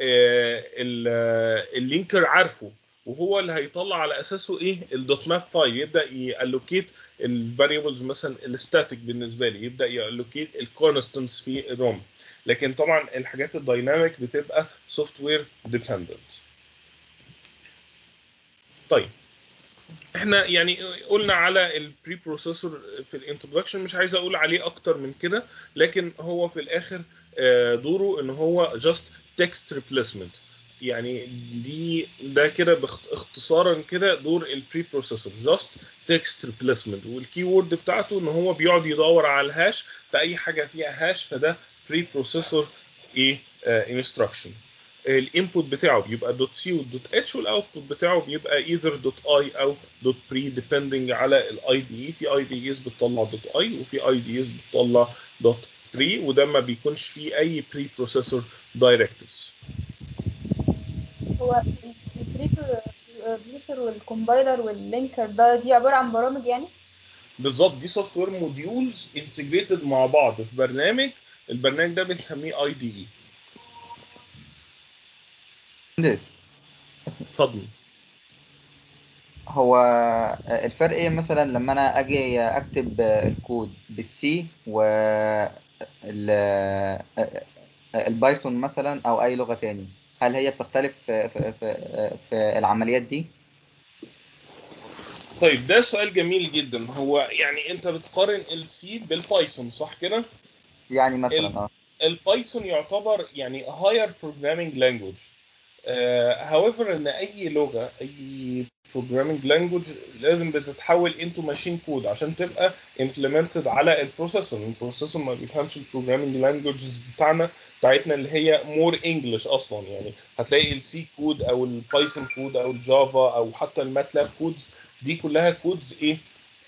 اللينكر عارفه وهو اللي هيطلع على اساسه ايه الدوت ماب فايل يبدا يالوكيت الفاريبلز مثلا الستاتيك بالنسبه لي يبدا يالوكيت الكونستنتس في الروم لكن طبعا الحاجات الدايناميك بتبقى سوفت وير ديبندنت طيب احنا يعني قلنا على البري بروسيسور في الانترودكشن مش عايز اقول عليه اكتر من كده لكن هو في الاخر دوره ان هو جاست تكست ريبليسمنت يعني دي ده كده باخت- اختصارا كده دور البري بروسيسور جاست تكست ريبليسمنت والكي وورد بتاعته ان هو بيقعد يدور على الهاش في اي حاجه فيها هاش فده بري بروسيسور ايه انستراكشن الانبوت بتاعه بيبقى دوت سي ودوت اتش والاوتبوت بتاعه بيبقى ايذر دوت اي او دوت بري ديبندنج على الاي دي اي في اي دي ايز بتطلع دوت اي وفي اي دي ايز بتطلع دوت بري وده ما بيكونش فيه اي بري بروسيسور دايركتيفز هو البري بروسيسور والكومبايلر واللينكر ده دي عبارة عن برامج يعني بالظبط دي سوفت وير موديولز انتجريتد مع بعض في برنامج البرنامج ده بنسميه اي دي اي مهندس اتفضل هو الفرق ايه مثلا لما انا اجي اكتب الكود بالسي و ال- البايثون مثلا او اي لغة تاني هل هي بتختلف في, في, في, في العمليات دي؟ طيب ده سؤال جميل جدا هو يعني انت بتقارن السي بالبايثون صح كده يعني مثلا ال- اه البايثون يعتبر يعني higher programming language uh, however ان اي لغه اي programming language لازم بتتحول into machine code عشان تبقى implemented على البروسيسور البروسيسور ما بيفهمش البروجرامينج لانجوجز بتاعنا بتاعتنا اللي هي مور انجلش اصلا يعني هتلاقي السي كود او البايثون كود او الجافا او حتى الماتلاب كودز دي كلها كودز ايه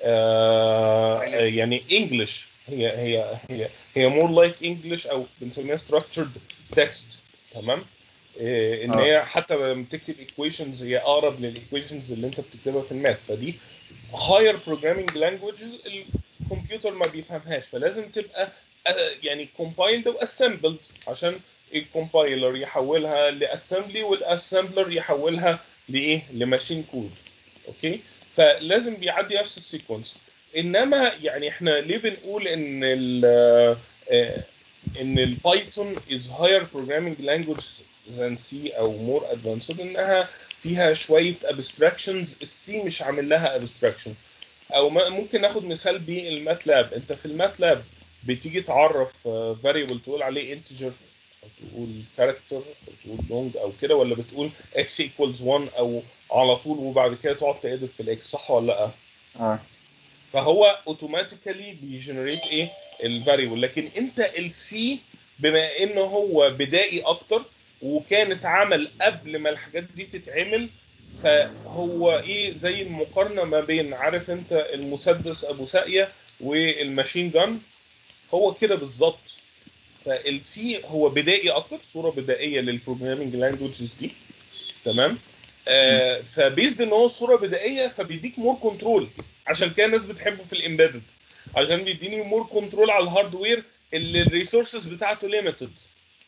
آه يعني انجلش هي هي هي هي مور لايك انجلش او بنسميها structured text تمام إيه ان آه. هي حتى لما بتكتب ايكويشنز هي اقرب للايكويشنز اللي انت بتكتبها في الماث فدي higher programming languages الكمبيوتر ما بيفهمهاش فلازم تبقى آه، يعني compiled وassembled عشان الكومبايلر يحولها لاسمبلي والاسمبلر يحولها لايه لماشين كود اوكي فلازم بيعدي نفس السيكونس انما يعني احنا ليه بنقول ان ال آه، ان البايثون is higher programming language than C او more advanced انها فيها شويه abstractions السي مش عامل لها abstraction او ما- ممكن ناخد مثال بالماتلاب انت في الماتلاب بتيجي تعرف آه، variable تقول عليه integer او تقول character او تقول long او كده ولا بتقول x equals 1 او على طول وبعد كده تقعد تأدب في الاكس صح ولا لا؟ اه فهو اوتوماتيكالي بيجنريت ايه الفاريبل لكن انت السي بما انه هو بدائي اكتر وكان اتعمل قبل ما الحاجات دي تتعمل فهو ايه زي المقارنه ما بين عارف انت المسدس ابو ساقيه والماشين جان هو كده بالظبط فالسي هو بدائي اكتر صوره بدائيه للبروجرامينج لانجوجز دي تمام آه فبيزد ان هو صوره بدائيه فبيديك مور كنترول عشان كده الناس بتحبه في الامبيدد عشان بيديني مور كنترول على الهاردوير اللي الريسورسز بتاعته ليميتد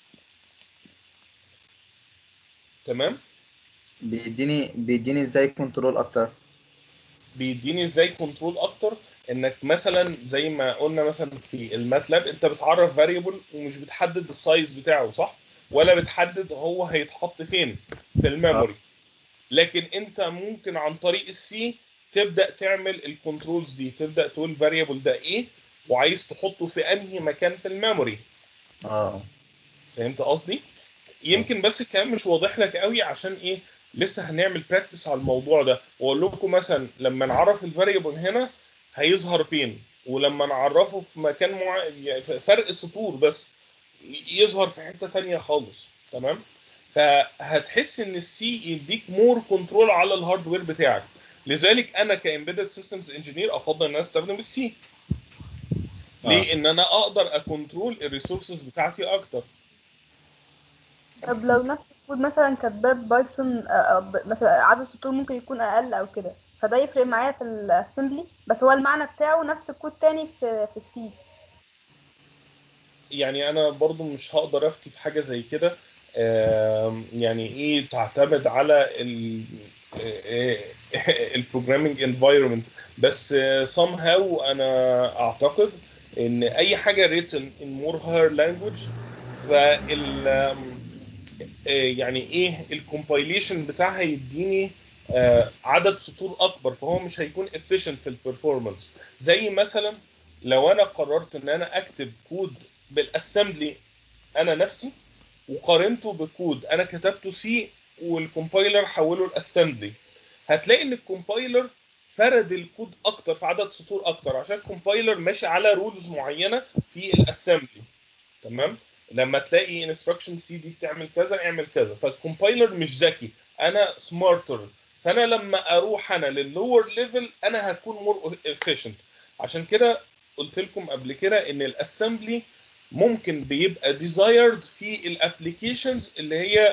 تمام بيديني بيديني ازاي كنترول اكتر بيديني ازاي كنترول اكتر انك مثلا زي ما قلنا مثلا في الماتلاب انت بتعرف فاريبل ومش بتحدد السايز بتاعه صح ولا بتحدد هو هيتحط فين في الميموري لكن انت ممكن عن طريق السي تبدا تعمل الكنترولز دي تبدا تقول فاريبل ده ايه وعايز تحطه في انهي مكان في الميموري اه فهمت قصدي يمكن بس الكلام مش واضح لك قوي عشان ايه لسه هنعمل براكتس على الموضوع ده واقول لكم مثلا لما نعرف الفاريبل هنا هيظهر فين ولما نعرفه في مكان مع... يعني فرق سطور بس يظهر في حته تانية خالص تمام فهتحس ان السي يديك مور كنترول على الهاردوير بتاعك لذلك انا كامبيدد سيستمز انجينير افضل ان انا استخدم السي ليه ان انا اقدر اكنترول الريسورسز بتاعتي اكتر طب لو نفس الكود مثلا كاتباه بايثون مثلا عدد السطور ممكن يكون اقل او كده فده يفرق معايا في الاسمبلي بس هو المعنى بتاعه نفس الكود تاني في في السي يعني انا برضو مش هقدر افتي في حاجه زي كده آم، يعني ايه تعتمد على ال البروجرامينج انفايرمنت بس somehow انا اعتقد ان اي حاجه written in more higher language فال آم، آه، يعني ايه الكومبايليشن بتاعها يديني آه، عدد سطور اكبر فهو مش هيكون efficient في البرفورمانس زي مثلا لو انا قررت ان انا اكتب كود بالاسمبلي انا نفسي وقارنته بكود انا كتبته سي والكومبايلر حوله لاسمبلي هتلاقي ان الكومبايلر فرد الكود اكتر في عدد سطور اكتر عشان الكومبايلر ماشي على رولز معينه في الاسمبلي تمام لما تلاقي انستراكشن سي دي بتعمل كذا اعمل كذا فالكومبايلر مش ذكي انا سمارتر فانا لما اروح انا لللور ليفل انا هكون مور efficient عشان كده قلت لكم قبل كده ان الاسمبلي ممكن بيبقى ديزايرد في الابلكيشنز اللي هي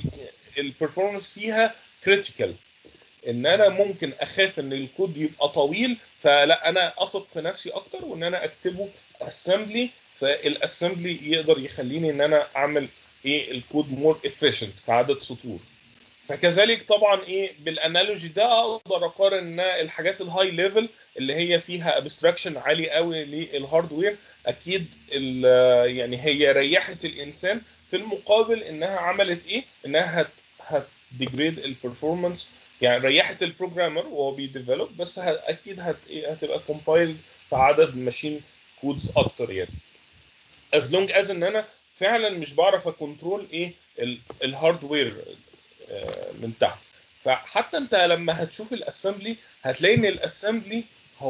البرفورمانس فيها كريتيكال ان انا ممكن اخاف ان الكود يبقى طويل فلا انا اثق في نفسي اكتر وان انا اكتبه اسمبلي فالاسمبلي يقدر يخليني ان انا اعمل ايه الكود مور efficient كعدد سطور فكذلك طبعا ايه بالانالوجي ده اقدر اقارن ان الحاجات الهاي ليفل اللي هي فيها ابستراكشن عالي قوي للهاردوير اكيد ال- يعني هي ريحت الانسان في المقابل انها عملت ايه انها هت هتديجريد البرفورمانس يعني ريحت البروجرامر وهو بيديفلوب بس ه- اكيد هت إيه هتبقى كومبايلد في عدد ماشين كودز اكتر يعني as long as ان انا فعلا مش بعرف اكونترول ايه ال- الهاردوير آه، من تحت فحتى انت لما هتشوف الاسمبلي هتلاقي ان الاسمبلي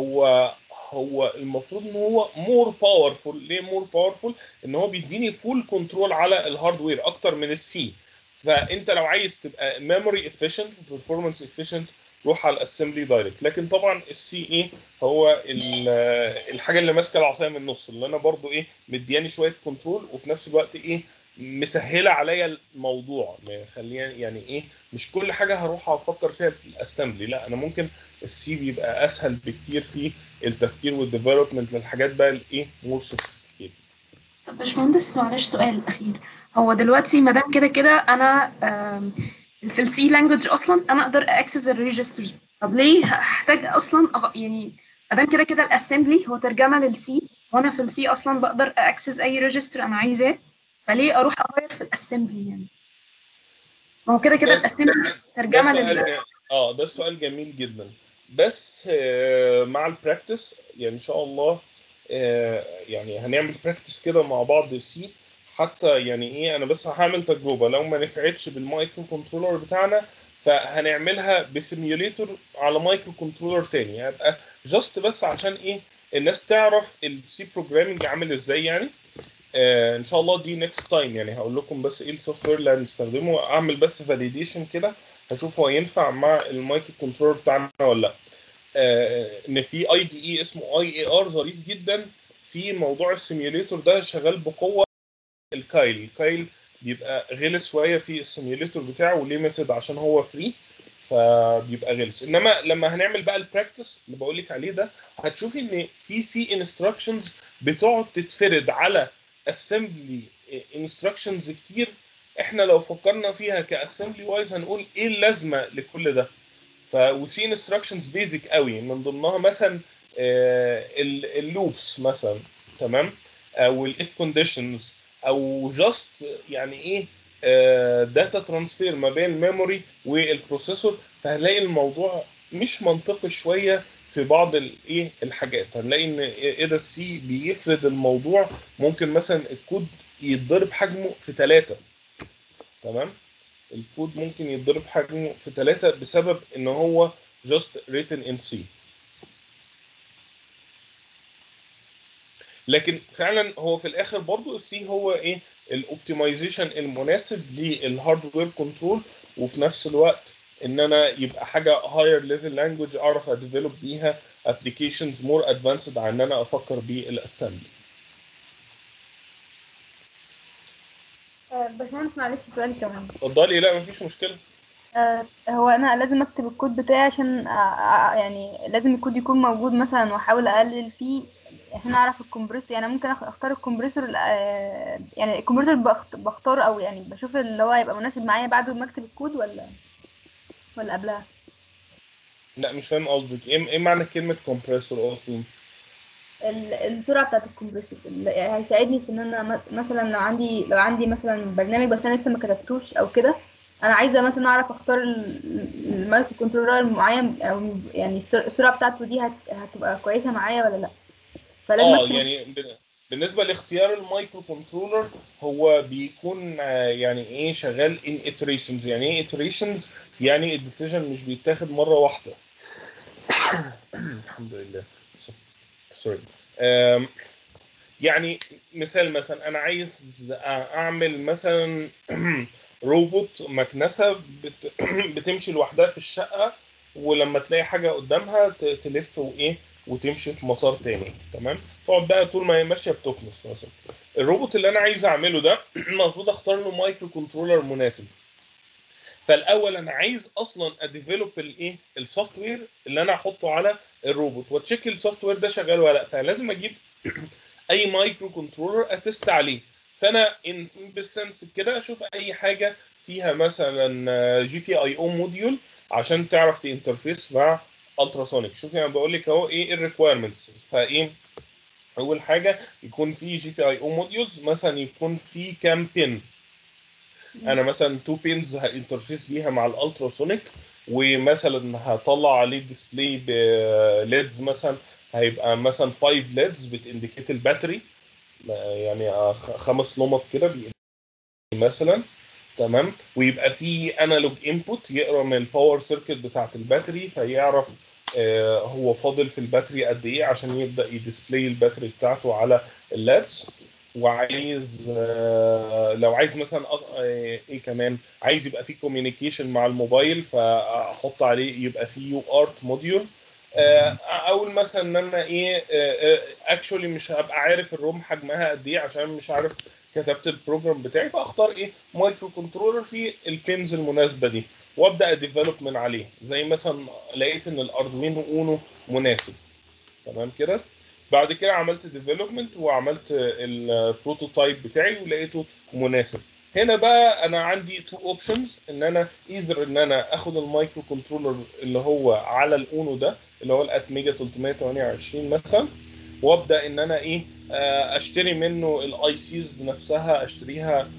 هو هو المفروض ان هو مور باورفول ليه مور باورفول ان هو بيديني فول كنترول على الهاردوير اكتر من السي فانت لو عايز تبقى ميموري افيشنت performance افيشنت روح على الاسمبلي دايركت لكن طبعا السي ايه هو ال- الحاجه اللي ماسكه العصايه من النص اللي انا برضو ايه مدياني شويه كنترول وفي نفس الوقت ايه مسهله عليا الموضوع خليني يعني ايه مش كل حاجه هروح افكر فيها في الاسمبلي لا انا ممكن السي بيبقى اسهل بكتير في التفكير والديفلوبمنت للحاجات بقى الايه مور سوفيستيكيتد طب باشمهندس معلش سؤال اخير هو دلوقتي ما دام كده كده انا آم، في السي لانجوج اصلا انا اقدر اكسس الريجسترز طب ليه هحتاج اصلا أغ- يعني ما دام كده كده الاسمبلي هو ترجمه للسي وانا في السي اصلا بقدر اكسس اي ريجستر انا عايزاه فليه اروح اغير في الاسمبلي يعني ما هو كده كده ده- الاسمبلي ده ترجمه سؤال لل جميل. اه ده سؤال جميل جدا بس آه، مع البراكتس يعني ان شاء الله آه، يعني هنعمل براكتس كده مع بعض سي حتى يعني ايه انا بس هعمل تجربه لو ما نفعتش بالمايكرو كنترولر بتاعنا فهنعملها بسيميوليتور على مايكرو كنترولر تاني هيبقى جاست بس عشان ايه الناس تعرف السي بروجرامنج عامل ازاي يعني آه ان شاء الله دي نيكست تايم يعني هقول لكم بس ايه السوفت وير اللي هنستخدمه اعمل بس فاليديشن كده هشوف هو ينفع مع المايكرو كنترولر بتاعنا ولا لا آه ان في اي دي اي اسمه اي اي ار ظريف جدا في موضوع السيميوليتور ده شغال بقوه الكايل الكايل بيبقى غلس شويه في السيميوليتور بتاعه وليميتد عشان هو فري فبيبقى غلس انما لما هنعمل بقى البراكتس اللي بقول لك عليه ده هتشوفي ان في سي انستراكشنز بتقعد تتفرد على اسمبلي انستراكشنز كتير احنا لو فكرنا فيها كاسمبلي وايز هنقول ايه اللازمه لكل ده ف وفي انستراكشنز بيزك قوي من ضمنها مثلا اللوبس مثلا تمام او الاف كونديشنز او جاست يعني ايه داتا ترانسفير ما بين الميموري والبروسيسور فهنلاقي الموضوع مش منطقي شويه في بعض الايه الحاجات هنلاقي ان ايه ده السي بيفرد الموضوع ممكن مثلا الكود يتضرب حجمه في ثلاثة تمام الكود ممكن يتضرب حجمه في ثلاثة بسبب ان هو just written in C لكن فعلا هو في الاخر برضو السي هو ايه الاوبتمايزيشن المناسب للهاردوير كنترول وفي نفس الوقت ان انا يبقى حاجه هاير ليفل لانجوج اعرف اديفلوب بيها ابلكيشنز مور ادفانسد عن ان انا افكر بالاسمبلي آه، باشمهندس معلش سؤال كمان اتفضلي لا مفيش مشكله آه، هو انا لازم اكتب الكود بتاعي عشان آه، آه، يعني لازم الكود يكون موجود مثلا واحاول اقلل فيه عشان اعرف الكمبريسور يعني ممكن أخ- اختار الكمبريسور ال- آه، يعني الكمبريسور بخت- بختاره او يعني بشوف اللي هو هيبقى مناسب معايا بعد ما اكتب الكود ولا ولا قبلها لا مش فاهم قصدك ايه ايه معنى كلمه كومبريسور اصلا ال- السرعه بتاعه الكمبريسور اللي هيساعدني في ان انا مس- مثلا لو عندي لو عندي مثلا برنامج بس انا لسه ما كتبتوش او كده انا عايزه مثلا اعرف اختار ال- المايكرو كنترولر المعين او يعني السر- السرعه بتاعته دي هت- هتبقى كويسه معايا ولا لا فلازم اه أكتب يعني ب- بالنسبه لاختيار المايكرو كنترولر هو بيكون آه، يعني ايه شغال ان iterations يعني ايه iterations يعني الديسيجن مش بيتاخد مره واحده الحمد لله سوري يعني مثال مثلا انا عايز اعمل مثلا روبوت مكنسه بت... بتمشي لوحدها في الشقه ولما تلاقي حاجه قدامها ت- تلف وايه وتمشي في مسار تاني تمام تقعد بقى طول ما هي ماشيه بتكنس مثلا الروبوت اللي انا عايز اعمله ده المفروض اختار له مايكرو كنترولر مناسب فالاول انا عايز اصلا اديفلوب الايه السوفت وير اللي انا احطه على الروبوت واتشيك السوفت وير ده شغال ولا لا فلازم اجيب اي مايكرو كنترولر اتست عليه فانا ان بالسنس كده اشوف اي حاجه فيها مثلا جي بي اي او موديول عشان تعرف تانترفيس مع التراسونيك شوف يعني بقول لك اهو ايه الريكويرمنتس فايه اول حاجه يكون في جي بي اي او موديولز مثلا يكون في كام بين انا مثلا تو بينز هانترفيس بيها مع الالتراسونيك ومثلا هطلع عليه ديسبلاي بليدز مثلا هيبقى مثلا 5 ليدز بتindicate الباتري يعني آه، خ- خمس لمط كده بي- مثلا تمام ويبقى في انالوج انبوت يقرا من الباور سيركت بتاعت الباتري فيعرف آه، هو فاضل في الباتري قد ايه عشان يبدا يديسبلاي الباتري بتاعته على اللابس وعايز آه، لو عايز مثلا أ- آه، ايه كمان عايز يبقى في كوميونيكيشن مع الموبايل فاحط عليه يبقى في يو ارت موديول اول مثلا ان انا ايه اكشولي مش هبقى عارف الروم حجمها قد ايه عشان مش عارف كتبت البروجرام بتاعي فاختار ايه مايكرو كنترولر في البينز المناسبه دي وابدا اديفلوب من عليه زي مثلا لقيت ان الاردوينو اونو مناسب تمام كده بعد كده عملت ديفلوبمنت وعملت البروتوتايب بتاعي ولقيته مناسب هنا بقى انا عندي تو اوبشنز ان انا ايذر ان انا اخد المايكرو كنترولر اللي هو على الاونو ده اللي هو الاتميجا 328 مثلا وابدا ان انا ايه آه، اشتري منه الاي سيز نفسها اشتريها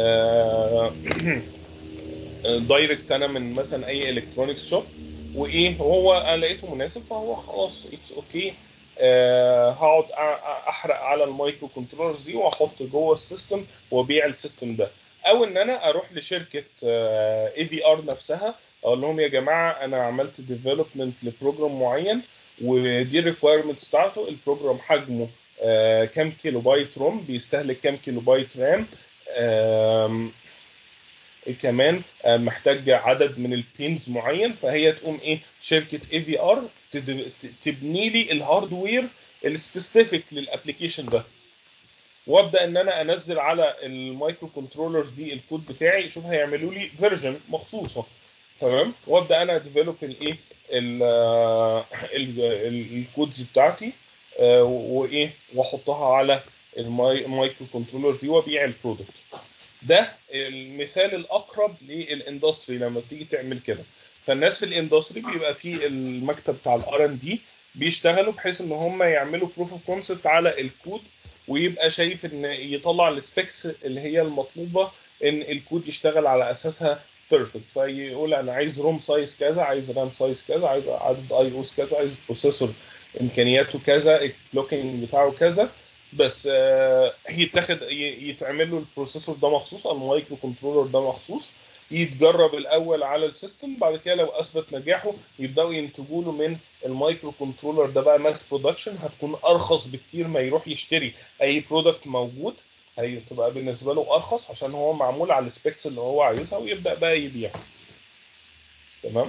دايركت انا من مثلا اي الكترونكس شوب وايه هو انا لقيته مناسب فهو خلاص اتس اوكي هقعد أ- احرق على المايكرو كنترولرز دي واحط جوه السيستم وابيع السيستم ده او ان انا اروح لشركه اي في ار نفسها اقول لهم يا جماعه انا عملت ديفلوبمنت لبروجرام معين ودي الريكويرمنتس بتاعته البروجرام حجمه آه، كام كيلو بايت روم بيستهلك كام كيلو بايت رام آم، كمان آه، محتاج عدد من البينز معين فهي تقوم ايه شركه اي في ار تبني لي الهاردوير السبيسيفيك للابلكيشن ده وابدا ان انا انزل على المايكرو كنترولرز دي الكود بتاعي شوف هيعملوا لي فيرجن مخصوصه تمام وابدا انا اديفلوب الايه ال- ال- ال- الكودز بتاعتي آه، وايه واحطها على الماي- المايكرو كنترولرز دي وابيع البرودكت ده المثال الاقرب للاندستري لما تيجي تعمل كده فالناس في الاندستري بيبقى في المكتب بتاع الار ان دي بيشتغلوا بحيث ان هم يعملوا بروف اوف كونسبت على الكود ويبقى شايف ان يطلع السبيكس اللي هي المطلوبه ان الكود يشتغل على اساسها بيرفكت فيقول انا عايز روم سايز كذا عايز رام سايز كذا عايز عدد اي اوس كذا عايز بروسيسور امكانياته كذا الكلوكينج بتاعه كذا بس آه، يتاخد ي- يتعمل له البروسيسور ده مخصوص او المايكرو كنترولر ده مخصوص يتجرب الاول على السيستم بعد كده لو اثبت نجاحه يبداوا ينتجوا له من المايكرو كنترولر ده بقى ماس برودكشن هتكون ارخص بكتير ما يروح يشتري اي برودكت موجود هتبقى بالنسبه له ارخص عشان هو معمول على السبيكس اللي هو عايزها ويبدا بقى يبيع تمام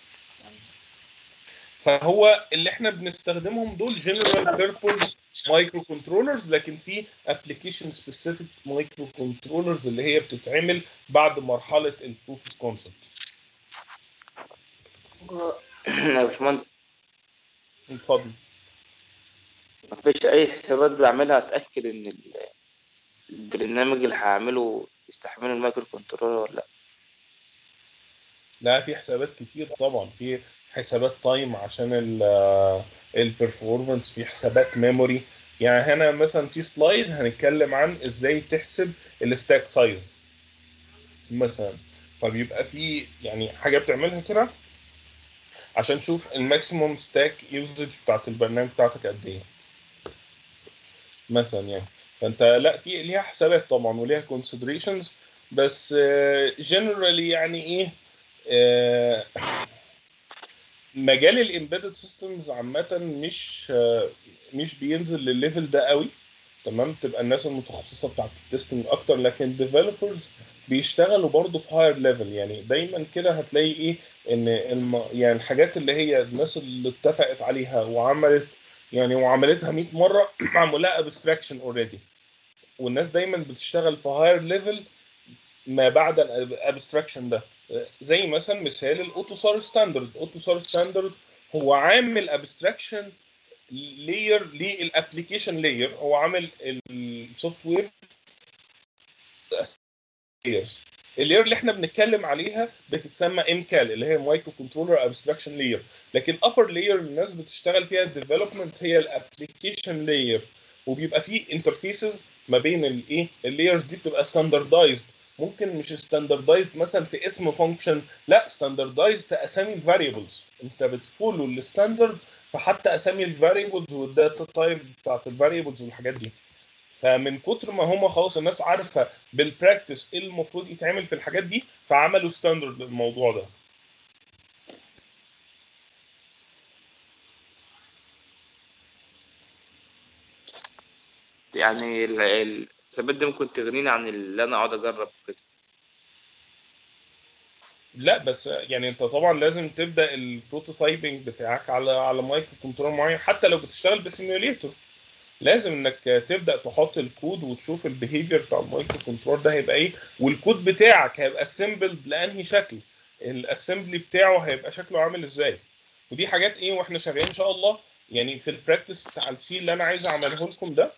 فهو اللي احنا بنستخدمهم دول جنرال بيربوز مايكرو كنترولرز لكن في ابلكيشن سبيسيفيك مايكرو كنترولرز اللي هي بتتعمل بعد مرحله البروف اوف كونسبت يا باشمهندس اتفضل مفيش أي حسابات بعملها أتأكد إن ال- البرنامج اللي هعمله يستحمله المايكرو كنترولر ولا لأ لا في حسابات كتير طبعا في حسابات تايم عشان البرفورمانس في حسابات ميموري يعني هنا مثلا في سلايد هنتكلم عن ازاي تحسب الستاك سايز مثلا فبيبقى في يعني حاجه بتعملها كده عشان تشوف الماكسيموم ستاك يوزج بتاعت البرنامج بتاعتك قد ايه مثلا يعني فانت لا في ليها حسابات طبعا وليها كونسيدريشنز بس جنرالي يعني ايه آه، مجال الامبيدد سيستمز عامه مش آه، مش بينزل للليفل ده قوي تمام تبقى الناس المتخصصه بتاعت التستنج اكتر لكن الديفلوبرز بيشتغلوا برضه في هاير ليفل يعني دايما كده هتلاقي ايه ان الم... يعني الحاجات اللي هي الناس اللي اتفقت عليها وعملت يعني وعملتها 100 مره معمول لها ابستراكشن اوريدي والناس دايما بتشتغل في هاير ليفل ما بعد الابستراكشن ده زي مثلا مثال الاوتوسار ستاندرد اوتوسار ستاندرد هو عامل ابستراكشن لاير للابلكيشن لاير هو عامل السوفت وير layers اللاير اللي احنا بنتكلم عليها بتتسمى ام كال اللي هي مايكرو كنترولر ابستراكشن لاير لكن ابر لاير الناس بتشتغل فيها الديفلوبمنت هي الابلكيشن لاير وبيبقى فيه انترفيسز ما بين الايه اللايرز دي بتبقى ستاندردايزد ممكن مش ستاندردايزد مثلا في اسم فانكشن لا ستاندردايزد في اسامي الفاريبلز انت بتفولو الستاندرد فحتى اسامي الفاريبلز والداتا تايب بتاعت الفاريبلز والحاجات دي فمن كتر ما هم خلاص الناس عارفه بالبراكتس ايه المفروض يتعمل في الحاجات دي فعملوا ستاندرد للموضوع ده يعني ال- ال- الحسابات دي ممكن تغنيني عن اللي انا اقعد اجرب كده لا بس يعني انت طبعا لازم تبدا البروتوتايبنج بتاعك على على مايكرو كنترول معين حتى لو بتشتغل بسيميوليتور لازم انك تبدا تحط الكود وتشوف البيهيفير بتاع المايكرو كنترول ده هيبقى ايه والكود بتاعك هيبقى اسمبلد لانهي شكل الاسمبلي بتاعه هيبقى شكله عامل ازاي ودي حاجات ايه واحنا شغالين ان شاء الله يعني في البراكتس بتاع السي اللي انا عايز اعمله لكم ده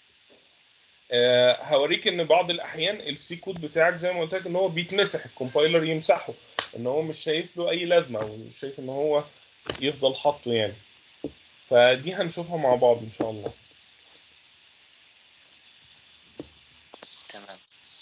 آه هوريك ان بعض الاحيان السي كود بتاعك زي ما قلت لك ان هو بيتمسح الكومبايلر يمسحه ان هو مش شايف له اي لازمه او مش شايف ان هو يفضل حاطه يعني فدي هنشوفها مع بعض ان شاء الله تمام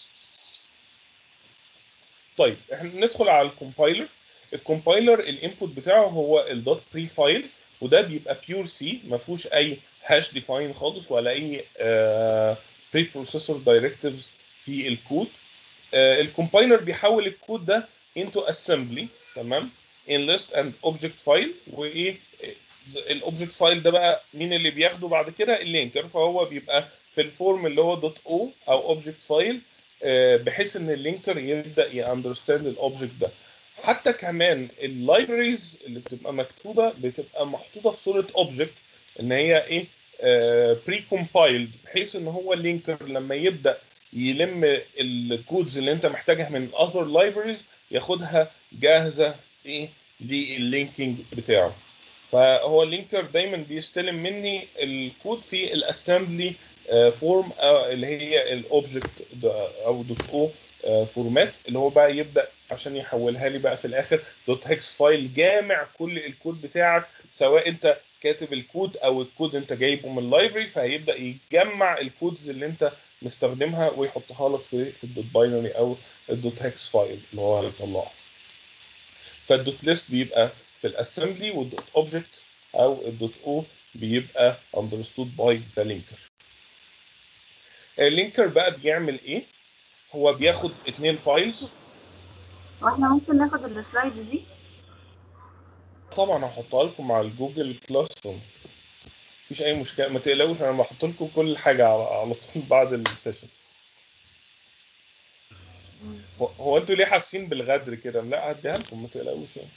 طيب احنا ندخل على الكومبايلر الكومبايلر الانبوت بتاعه هو الدوت بري فايل وده بيبقى بيور سي ما فيهوش اي هاش ديفاين خالص ولا اي بري بروسيسور دايركتيفز في الكود آه الكومبايلر بيحول الكود ده انتو اسمبلي تمام ان ليست اند اوبجكت فايل وايه الاوبجكت فايل ده بقى مين اللي بياخده بعد كده اللينكر فهو بيبقى في الفورم اللي هو دوت او او اوبجكت فايل بحيث ان اللينكر يبدا ياندرستاند الاوبجكت ده حتى كمان اللايبريز اللي بتبقى مكتوبه بتبقى محطوطه في صوره اوبجكت ان هي ايه بري كومبايلد بحيث ان هو اللينكر لما يبدا يلم الكودز اللي انت محتاجها من اذر لايبريز ياخدها جاهزه ايه لللينكينج بتاعه فهو اللينكر دايما بيستلم مني الكود في الاسمبلي فورم اللي هي الاوبجكت او دوت او فورمات اللي هو بقى يبدا عشان يحولها لي بقى في الاخر دوت هيكس فايل جامع كل الكود بتاعك سواء انت كاتب الكود او الكود انت جايبه من اللايبرري فهيبدا يجمع الكودز اللي انت مستخدمها ويحطها لك في الدوت باينري او الدوت هيكس فايل اللي هو هيطلعه فالدوت ليست بيبقى في الاسمبلي والدوت اوبجكت او الدوت او بيبقى understood by the linker اللينكر بقى بيعمل ايه هو بياخد اتنين فايلز واحنا ممكن ناخد السلايدز دي طبعا هحطها لكم على الجوجل كلاس روم مفيش اي مشكله ما تقلقوش انا بحط لكم كل حاجه على على طول بعد السيشن هو- هو انتوا ليه حاسين بالغدر كده لا هديها لكم ما تقلقوش يعني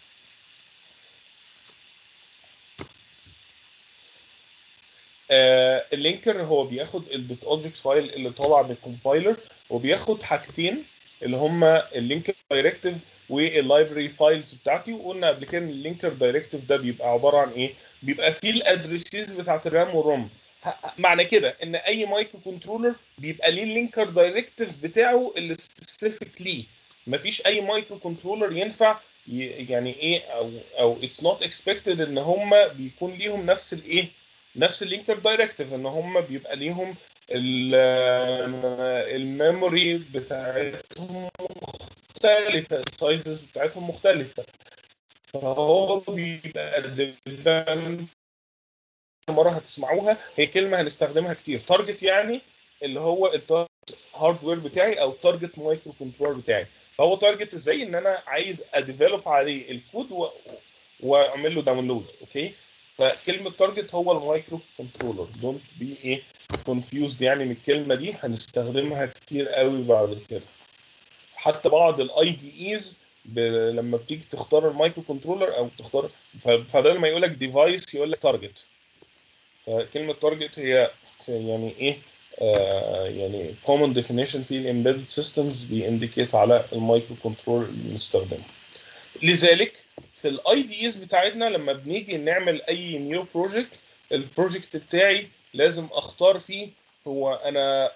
آه اللينكر هو بياخد الدوت اوبجكت فايل اللي طالع من الكومبايلر وبياخد حاجتين اللي هما اللينكر دايركتيف واللايبرري فايلز بتاعتي وقلنا قبل كده ان اللينكر دايركتيف ده بيبقى عباره عن ايه؟ بيبقى فيه الادريسز بتاعت الرام والروم ه- معنى كده ان اي مايكرو كنترولر بيبقى ليه اللينكر دايركتيف بتاعه اللي سبيسيفيك ليه مفيش اي مايكرو كنترولر ينفع ي- يعني ايه او او اتس نوت اكسبكتد ان هم بيكون ليهم نفس الايه نفس اللينكر دايركتيف ان هم بيبقى ليهم ال- الميموري بتاعتهم مختلفه السايزز بتاعتهم مختلفه فهو بيبقى dependent مره هتسمعوها هي كلمه هنستخدمها كتير تارجت يعني اللي هو التارجت هاردوير بتاعي او التارجت مايكرو كنترولر بتاعي فهو تارجت ازاي ان انا عايز اديفلوب عليه الكود و... واعمل له داونلود اوكي فكلمه تارجت هو المايكرو كنترولر دونت بي ايه كونفيوزد يعني من الكلمه دي هنستخدمها كتير قوي بعد كده حتى بعض الاي دي ايز لما بتيجي تختار المايكرو كنترولر او تختار ف- فبدل ما يقول لك ديفايس يقول لك تارجت فكلمه تارجت هي يعني ايه آه يعني common definition في الامبيدد سيستمز بينديكيت على المايكرو كنترول اللي بنستخدمه لذلك في الاي دي ايز بتاعتنا لما بنيجي نعمل اي نيو بروجكت البروجكت بتاعي لازم اختار فيه هو انا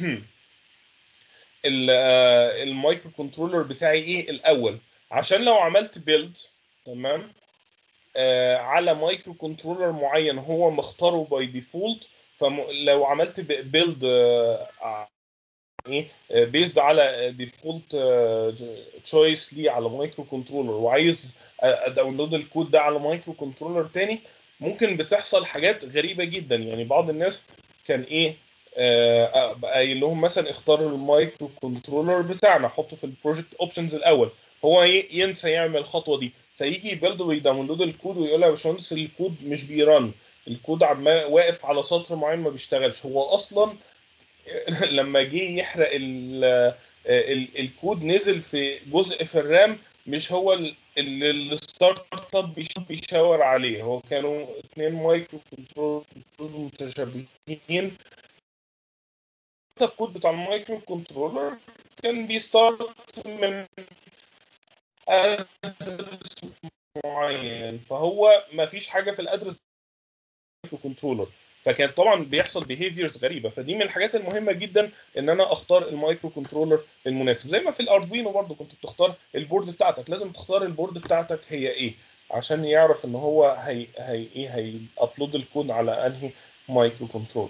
ال- آه، المايكرو كنترولر بتاعي ايه الاول عشان لو عملت بيلد تمام آه على مايكرو كنترولر معين هو مختاره باي ديفولت فلو عملت بيلد آه ايه بيزد على ديفولت تشويس ليه على مايكرو كنترولر وعايز اداونلود الكود ده على مايكرو كنترولر تاني ممكن بتحصل حاجات غريبه جدا يعني بعض الناس كان ايه آه، أبقى قايل لهم مثلا اختاروا المايكرو كنترولر بتاعنا حطه في البروجكت اوبشنز الاول هو ي- ينسى يعمل الخطوه دي فيجي يبلد ويداونلود الكود ويقول يا باشمهندس الكود مش بيرن الكود عمال واقف على سطر معين ما بيشتغلش هو اصلا لما جه يحرق ال ال الكود نزل في جزء في الرام مش هو ال- اللي الستارت اب بيش- بيشاور عليه هو كانوا اثنين مايكرو كنترول متشابهين حتى الكود بتاع المايكرو كنترولر كان بيستارت من ادرس معين فهو ما فيش حاجه في الادرس مايكرو كنترولر فكان طبعا بيحصل بيهيفيرز غريبه فدي من الحاجات المهمه جدا ان انا اختار المايكرو كنترولر المناسب زي ما في الاردوينو برضو كنت بتختار البورد بتاعتك لازم تختار البورد بتاعتك هي ايه عشان يعرف ان هو هي هي ايه هي ابلود الكود على انهي مايكرو كنترولر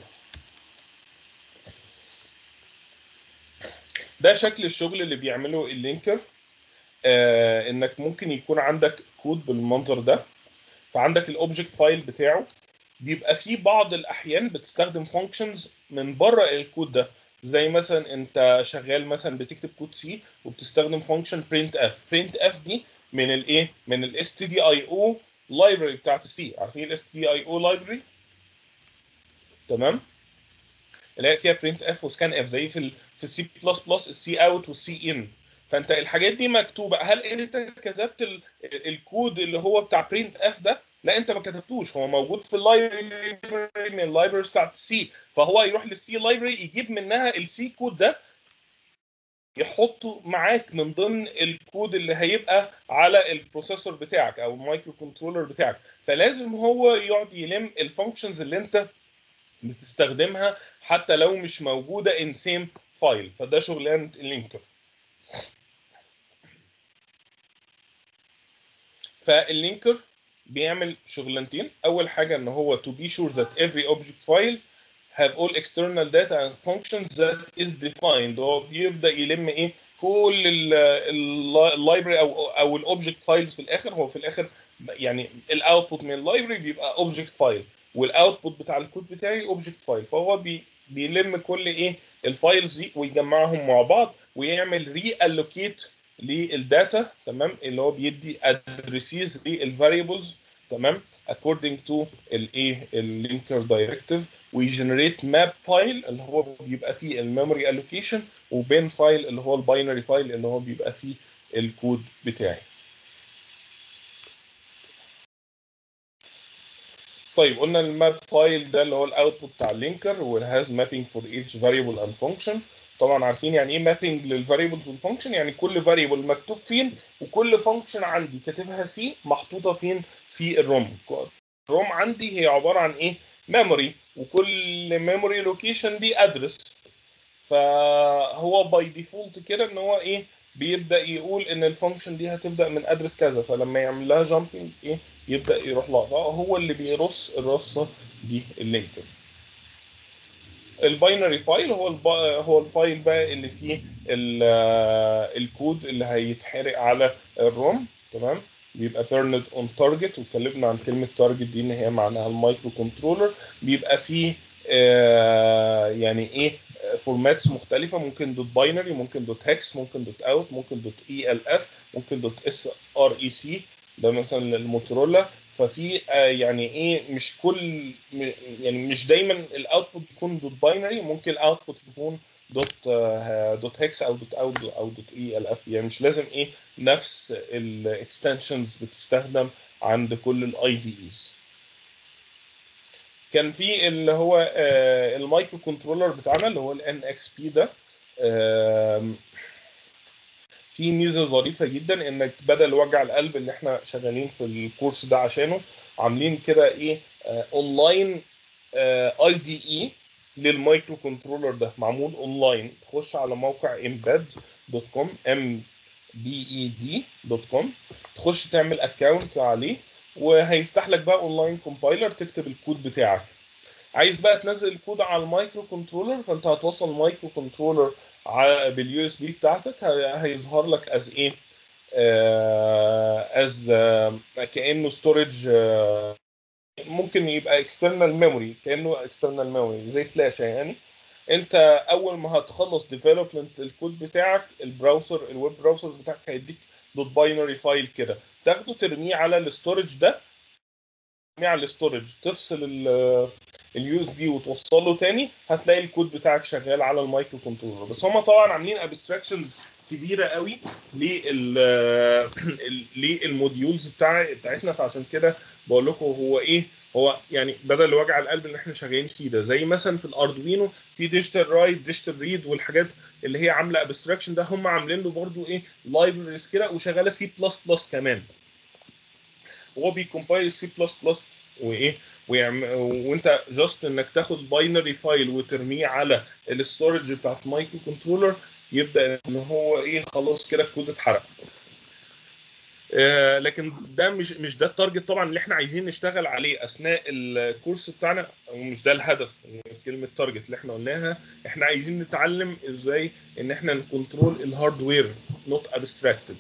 ده شكل الشغل اللي بيعمله اللينكر آه انك ممكن يكون عندك كود بالمنظر ده فعندك الاوبجكت فايل بتاعه بيبقى فيه بعض الاحيان بتستخدم فانكشنز من بره الكود ده زي مثلا انت شغال مثلا بتكتب كود سي وبتستخدم فانكشن printf printf دي من الايه من الاس تي دي اي او لايبرري بتاعت السي عارفين الاس تي دي اي او لايبرري تمام اللي هي فيها برنت اف وسكان اف زي في ال في السي بلس بلس السي اوت والسي ان فانت الحاجات دي مكتوبه هل انت كتبت ال- الكود اللي هو بتاع برنت اف ده لا انت ما كتبتوش هو موجود في اللايبرري من اللايبرز بتاعت السي فهو يروح للسي لايبرري يجيب منها السي كود ده يحطه معاك من ضمن الكود اللي هيبقى على البروسيسور بتاعك او المايكرو كنترولر بتاعك فلازم هو يقعد يلم الفانكشنز اللي انت بتستخدمها حتى لو مش موجوده ان سيم فايل فده شغلانه اللينكر فاللينكر بيعمل شغلانتين اول حاجه ان هو to be sure that every object file have all external data and functions that is defined هو بيبدا يلم ايه كل اللايبرري او او الاوبجكت فايلز في الاخر هو في الاخر يعني الاوتبوت من اللايبرري بيبقى اوبجكت فايل والاوتبوت بتاع الكود بتاعي اوبجكت فايل فهو بي بيلم كل ايه الفايلز دي ويجمعهم مع بعض ويعمل ري الوكيت للداتا تمام اللي هو بيدي ادريسيز للفاريبلز تمام according to الايه اللينكر دايركتيف ويجنريت ماب فايل اللي هو بيبقى فيه الميموري الوكيشن وبين فايل اللي هو الباينري فايل اللي هو بيبقى فيه الكود بتاعي طيب قلنا الماب فايل ده اللي هو الاوتبوت بتاع اللينكر والهاز مابينج فور each variable and function طبعا عارفين يعني ايه مابينج للفاريبلز والفانكشن يعني كل فاريبل مكتوب فين وكل فانكشن عندي كاتبها سي محطوطه فين في الروم الروم عندي هي عباره عن ايه ميموري وكل ميموري لوكيشن دي ادرس فهو باي ديفولت كده ان هو ايه بيبدا يقول ان الفانكشن دي هتبدا من ادرس كذا فلما يعمل لها جامبنج ايه يبدا يروح لها هو اللي بيرص الرصه دي اللينكر الباينري فايل هو الب... هو الفايل بقى اللي فيه ال... الكود اللي هيتحرق على الروم تمام بيبقى بيرند اون تارجت واتكلمنا عن كلمه تارجت دي ان هي معناها المايكرو كنترولر بيبقى فيه آه يعني ايه فورماتس مختلفه ممكن دوت باينري ممكن دوت هكس ممكن دوت اوت ممكن دوت اي ال اف ممكن دوت اس ار اي سي ده مثلا الموتورولا ففي آه يعني ايه مش كل م- يعني مش دايما الاوتبوت بيكون دوت باينري ممكن الاوتبوت يكون دوت آه دوت هكس او دوت اوت او دوت اي ال اف يعني مش لازم ايه نفس الاكستنشنز بتستخدم عند كل الاي دي ايز كان في اللي هو آه، المايكرو كنترولر بتاعنا اللي هو الان اكس بي ده آم، في ميزه ظريفه جدا انك بدل وجع القلب اللي احنا شغالين في الكورس ده عشانه عاملين كده ايه اونلاين اي دي اي للمايكرو كنترولر ده معمول اونلاين تخش على موقع embed.com ام بي اي دي دوت كوم تخش تعمل اكونت عليه وهيفتح لك بقى اونلاين كومبايلر تكتب الكود بتاعك عايز بقى تنزل الكود على المايكرو كنترولر فانت هتوصل المايكرو كنترولر على باليو اس بي بتاعتك هي- هيظهر لك از ايه از كانه ستورج ممكن يبقى اكسترنال ميموري كانه اكسترنال ميموري زي فلاشه يعني انت اول ما هتخلص ديفلوبمنت الكود بتاعك البراوزر الويب براوزر بتاعك هيديك دوت باينري فايل كده تاخده ترميه على الاستورج ده ترميه على الاستورج تفصل اليو اس بي وتوصله تاني هتلاقي الكود بتاعك شغال على المايكرو كنترولر بس هم طبعا عاملين ابستراكشنز كبيره قوي لل ال- للموديولز بتاع بتاعتنا فعشان كده بقول لكم هو ايه هو يعني بدل وجع القلب اللي احنا شغالين فيه ده زي مثلا في الاردوينو في ديجيتال رايت ديجيتال ريد والحاجات اللي هي عامله ابستراكشن ده هم عاملين له برضو ايه لايبرز كده وشغاله سي بلس بلس كمان هو بيكمبايل سي بلس بلس وايه ويعم... وانت جاست انك تاخد باينري فايل وترميه على الاستورج بتاعت المايكرو كنترولر يبدا ان هو ايه خلاص كده الكود اتحرق آه، لكن ده مش مش ده التارجت طبعا اللي احنا عايزين نشتغل عليه اثناء الكورس بتاعنا ومش ده الهدف من كلمه تارجت اللي احنا قلناها احنا عايزين نتعلم ازاي ان احنا نكنترول الهاردوير نوت ابستراكتد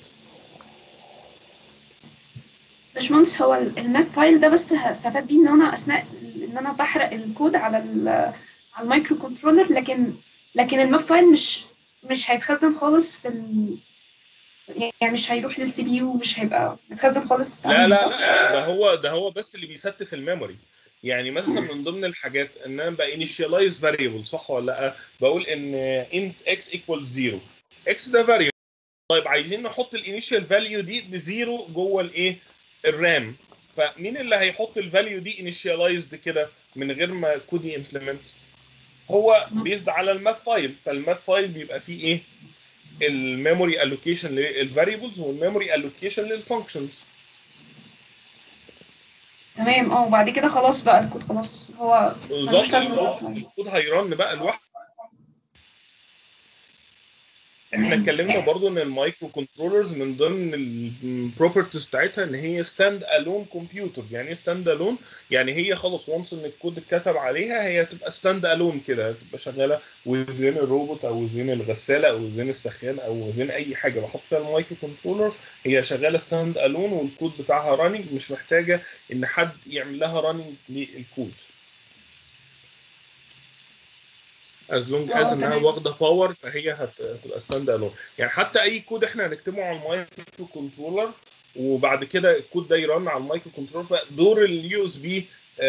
باشمهندس هو ال- الماب فايل ده بس هستفاد بيه ان انا اثناء ان انا بحرق الكود على ال- على المايكرو كنترولر لكن لكن الماب فايل مش مش هيتخزن خالص في ال يعني مش هيروح للسي بي يو مش هيبقى متخزن خالص لا عندي، لا صح؟ لا ده هو ده هو بس اللي بيستف الميموري يعني مثلا من ضمن الحاجات ان انا بانيشيالايز فاريبل صح ولا لا بقول ان انت اكس ايكوال 0 اكس ده فاريبل طيب عايزين نحط الانيشال فاليو دي بزيرو جوه الايه الرام فمين اللي هيحط الفاليو دي انيشيالايزد كده من غير ما كود يمبلمنت هو بيزد على الماب فايل فالماب فايل بيبقى فيه ايه الميموري الوكيشن للفاريبلز والميموري الوكيشن للفانكشنز تمام اه وبعد كده خلاص بقى الكود خلاص هو بالظبط ملوش لازمة آه، بقى. الكود هيرن بقى لوحده احنا اتكلمنا برضو ان المايكرو كنترولرز من ضمن البروبرتيز بتاعتها ان هي ستاند الون كمبيوترز يعني ايه ستاند الون يعني هي خلاص وانس ان الكود اتكتب عليها هي تبقى ستاند الون كده تبقى شغاله وزين الروبوت او وزين الغساله او وزين السخان او وزين اي حاجه بحط فيها المايكرو كنترولر هي شغاله ستاند الون والكود بتاعها راننج مش محتاجه ان حد يعمل لها راننج للكود از لونج اه، از انها تمام. واخده باور فهي هت- هتبقى ستاند الون يعني حتى اي كود احنا هنكتبه على المايكرو كنترولر وبعد كده الكود ده يرن على المايكرو كنترولر فدور اليو اس بي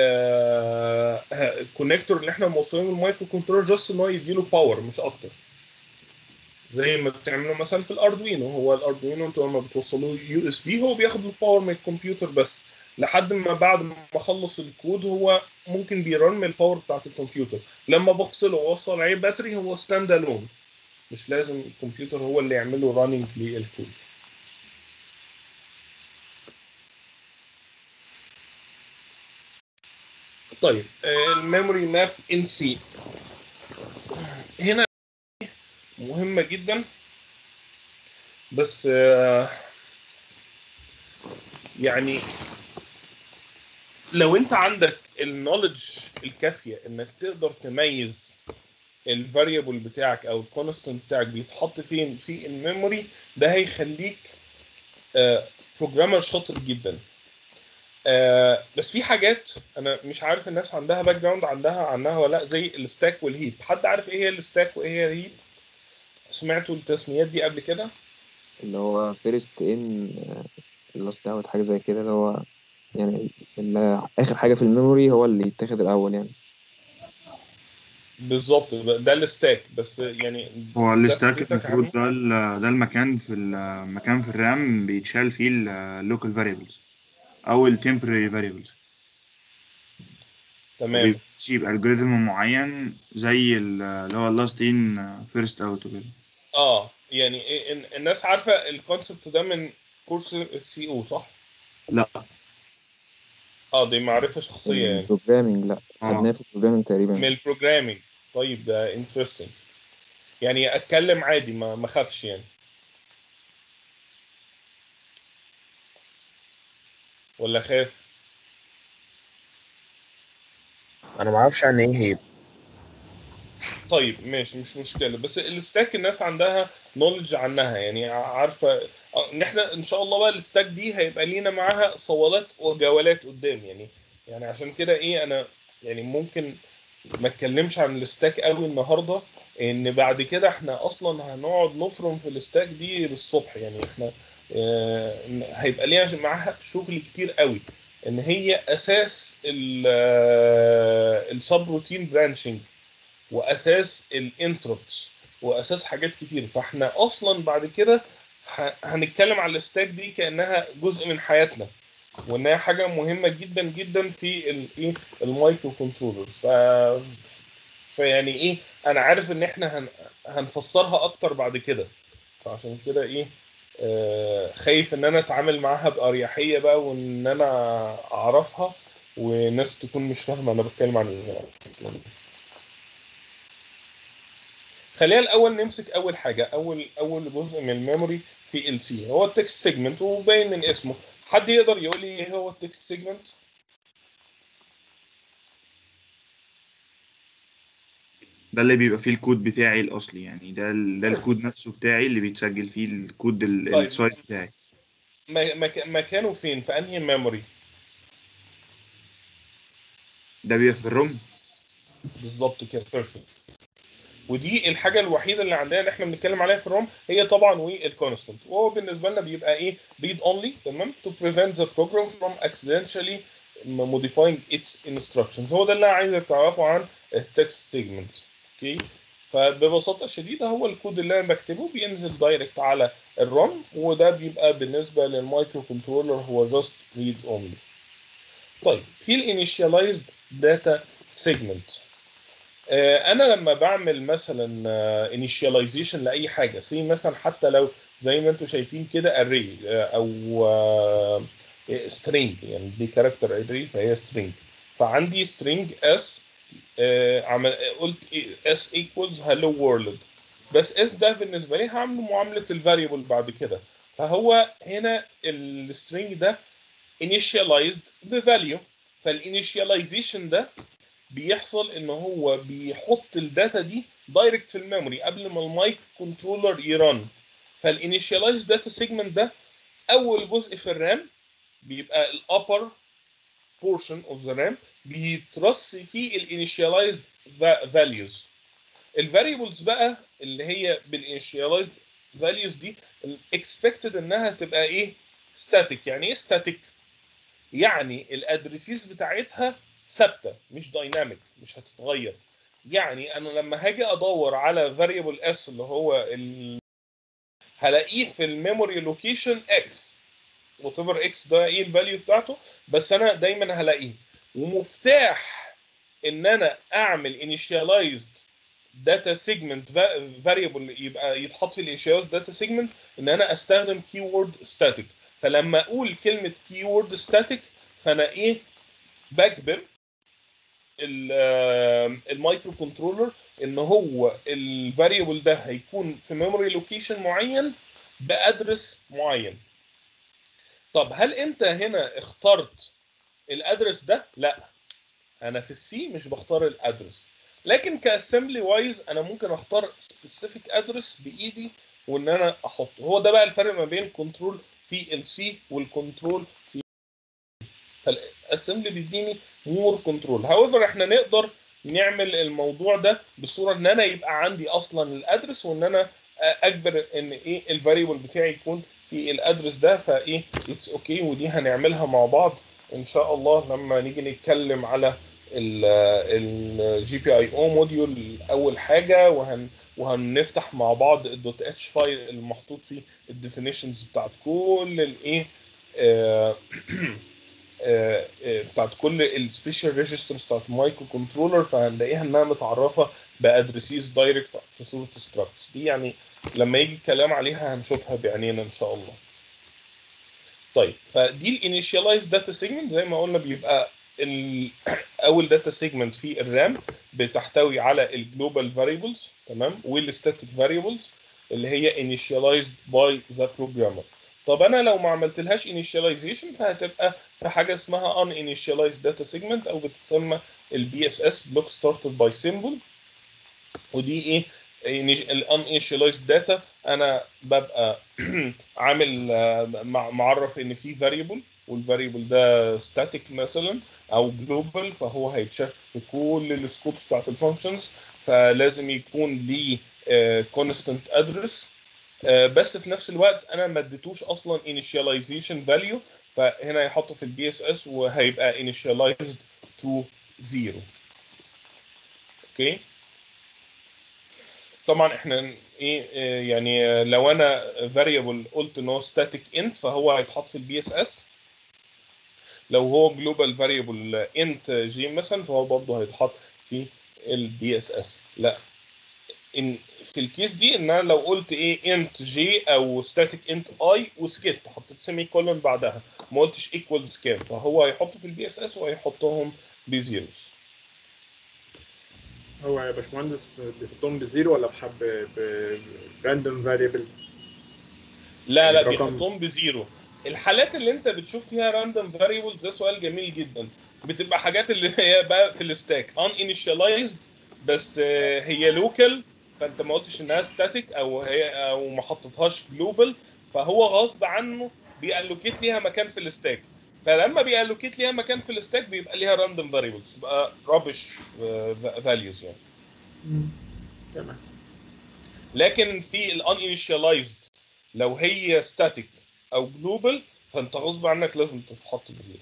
الكونكتور اللي احنا موصلينه المايكرو كنترولر جاست ان هو يديله باور مش اكتر زي ما بتعملوا مثلا في الاردوينو هو الاردوينو انتوا لما بتوصلوه يو اس بي هو بياخد الباور من الكمبيوتر بس لحد ما بعد ما اخلص الكود هو ممكن بيرن من الباور بتاعت الكمبيوتر لما بفصله واوصل عليه باتري هو ستاند الون مش لازم الكمبيوتر هو اللي يعمل له راننج للكود طيب الميموري ماب ان سي هنا مهمه جدا بس آه، يعني لو انت عندك النولج الكافيه انك تقدر تميز الفاريبل بتاعك او الكونستنت بتاعك بيتحط فين في الميموري ده هيخليك آه، بروجرامر شاطر جدا آه بس في حاجات انا مش عارف الناس عندها باك جراوند عندها عنها ولا لا زي الستاك والهيب حد عارف ايه هي الستاك وايه هي الهيب سمعتوا التسميات دي قبل كده اللي هو فيرست ان لاست اوت حاجة زي كده اللي هو يعني اللي آخر حاجة في الميموري هو اللي يتاخد الأول يعني بالظبط ده الستاك بس يعني هو ده الستاك فكرتك المفروض عنه ده ال- ده المكان في المكان في الرام بيتشال فيه اللوكال فاريبلز او التمبرري فاريبلز تمام بيسيب الجوريزم معين زي ال- اللي هو اللاست ان فيرست اوت وكده اه يعني إيه- إن- الناس عارفه الكونسبت ده من كورس السي او صح؟ لا اه دي معرفه شخصيه يعني البروجرامينج لأ اه خدناه في البروجرامينج تقريبا من البروجرامينج طيب ده انترستنج يعني اتكلم عادي ما ما اخافش يعني ولا خاف انا ما اعرفش عن ايه هي طيب ماشي مش مشكله بس الستاك الناس عندها نولج عنها يعني عارفه آه، ان احنا ان شاء الله بقى الستاك دي هيبقى لينا معاها صولات وجولات قدام يعني يعني عشان كده ايه انا يعني ممكن ما اتكلمش عن الستاك قوي النهارده ان بعد كده احنا اصلا هنقعد نفرم في الستاك دي للصبح يعني احنا آه، إن هيبقى لينا معاها شغل كتير قوي ان هي اساس السب روتين برانشنج واساس الانتربتس واساس حاجات كتير فاحنا اصلا بعد كده ه- هنتكلم على الستاك دي كانها جزء من حياتنا وانها حاجه مهمه جدا جدا في الايه المايكرو كنترولرز ف فيعني ايه انا عارف ان احنا هن... هنفسرها اكتر بعد كده فعشان كده ايه آه خايف ان انا اتعامل معاها باريحيه بقى وان انا اعرفها وناس تكون مش فاهمه انا بتكلم عن ايه خلينا الاول نمسك اول حاجه اول اول جزء من الميموري في ال سي هو التكست سيجمنت وباين من اسمه حد يقدر يقول لي ايه هو التكست سيجمنت ده اللي بيبقى فيه الكود بتاعي الاصلي يعني ده ال- ده الكود نفسه بتاعي اللي بيتسجل فيه الكود ال- طيب. السايز بتاعي م- مك- مكانه فين في انهي ميموري ده بيبقى في الروم بالظبط كده بيرفكت ودي الحاجه الوحيده اللي عندنا اللي احنا بنتكلم عليها في الروم هي طبعا والكونستنت وهو بالنسبه لنا بيبقى ايه read only تمام to prevent the program from accidentally modifying its instructions هو ده اللي انا عايزك تعرفه عن التكست سيجمنت اوكي فببساطه شديده هو الكود اللي انا بكتبه بينزل دايركت على الروم وده بيبقى بالنسبه للمايكرو كنترولر هو just read only طيب في الانيشاليزد داتا سيجمنت انا لما بعمل مثلا انيشاليزيشن لاي حاجه سي مثلا حتى لو زي ما انتم شايفين كده اري او سترينج يعني دي كاركتر اري فهي سترينج فعندي سترينج اس عمل قلت اس ايكوالز هالو وورلد بس اس ده بالنسبه لي هعمل معامله الفاريبل بعد كده فهو هنا السترينج ده initialized بفاليو فالانيشاليزيشن ده بيحصل ان هو بيحط الداتا دي دايركت في الميموري قبل ما المايك كنترولر يرن فالانيشاليز داتا سيجمنت ده اول جزء في الرام بيبقى الابر بورشن اوف ذا رام بيترص فيه الانيشاليزد فاليوز الفاريبلز بقى اللي هي بالانيشاليزد فاليوز دي الاكسبكتد انها تبقى ايه ستاتيك يعني ايه ستاتيك يعني الادريسيز بتاعتها ثابته مش دايناميك مش هتتغير يعني انا لما هاجي ادور على فاريبل اس اللي هو ال... هلاقيه في الميموري لوكيشن اكس وات ايفر اكس ده ايه الفاليو بتاعته بس انا دايما هلاقيه ومفتاح ان انا اعمل انيشاليزد داتا سيجمنت فاريبل يبقى يتحط في الانيشاليزد داتا سيجمنت ان انا استخدم كيورد ستاتيك فلما اقول كلمه كيورد ستاتيك فانا ايه بجبر المايكرو كنترولر ان هو الفاريبل ده هيكون في ميموري لوكيشن معين بادرس معين طب هل انت هنا اخترت الادرس ده لا انا في السي مش بختار الادرس لكن كاسمبلي وايز انا ممكن اختار سبيسيفيك ادرس بايدي وان انا احطه هو ده بقى الفرق ما بين كنترول في السي والكنترول في فالاسمبلي بيديني مور كنترول هاويفر احنا نقدر نعمل الموضوع ده بصوره ان انا يبقى عندي اصلا الادرس وان انا اجبر ان ايه الفاريبل بتاعي يكون في الادرس ده فايه اتس اوكي okay ودي هنعملها مع بعض ان شاء الله لما نيجي نتكلم على الجي بي اي او موديول اول حاجه وهن وهنفتح مع بعض الدوت اتش فايل المحطوط فيه الديفينيشنز بتاعت كل الايه آه آه بتاعت كل السبيشال ريجسترز بتاعت المايكرو كنترولر فهنلاقيها انها متعرفه بادرسيز دايركت في صوره ستراكتس دي يعني لما يجي الكلام عليها هنشوفها بعينينا ان شاء الله. طيب فدي الانيشاليز داتا سيجمنت زي ما قلنا بيبقى اول داتا سيجمنت في الرام بتحتوي على الجلوبال فاريبلز تمام والستاتيك فاريبلز اللي هي initialized by the programmer طب انا لو ما عملتلهاش initialization فهتبقى في حاجه اسمها uninitialized data segment او بتسمى البي اس اس block started by symbol ودي ايه الانيشاليزد داتا انا ببقى عامل معرف ان في فاريبل والفاريبل ده ستاتيك مثلا او جلوبال فهو هيتشاف في كل السكوبس بتاعت الفانكشنز فلازم يكون ليه كونستنت ادرس بس في نفس الوقت انا ما اديتوش اصلا initialization value فهنا هيحطه في البي اس اس وهيبقى initialized to zero اوكي طبعا احنا ايه يعني لو انا variable قلت ان هو static int فهو هيتحط في البي اس اس لو هو global variable int j مثلا فهو برضه هيتحط في البي اس اس لا ان في الكيس دي ان انا لو قلت ايه انت جي او ستاتيك انت اي وسكت حطيت سيمي كولون بعدها ما قلتش ايكوالز كام فهو هيحطه في البي اس اس وهيحطهم بزيروز هو يا باشمهندس بيحطهم بزيرو ولا بحب براندوم فاريبل لا لا رقم- بيحطهم بزيرو الحالات اللي انت بتشوف فيها راندوم فاريبلز ده سؤال جميل جدا بتبقى حاجات اللي هي بقى في الستاك ان انيشاليزد بس آه، هي لوكال فانت ما قلتش انها ستاتيك او هي او ما حطيتهاش جلوبال فهو غصب عنه بيالوكيت ليها مكان في الستاك فلما بيالوكيت ليها مكان في الستاك بيبقى ليها راندوم فاريبلز تبقى رابش فاليوز يعني تمام لكن في الان انيشاليزد لو هي ستاتيك او جلوبال فانت غصب عنك لازم تتحط بزيرو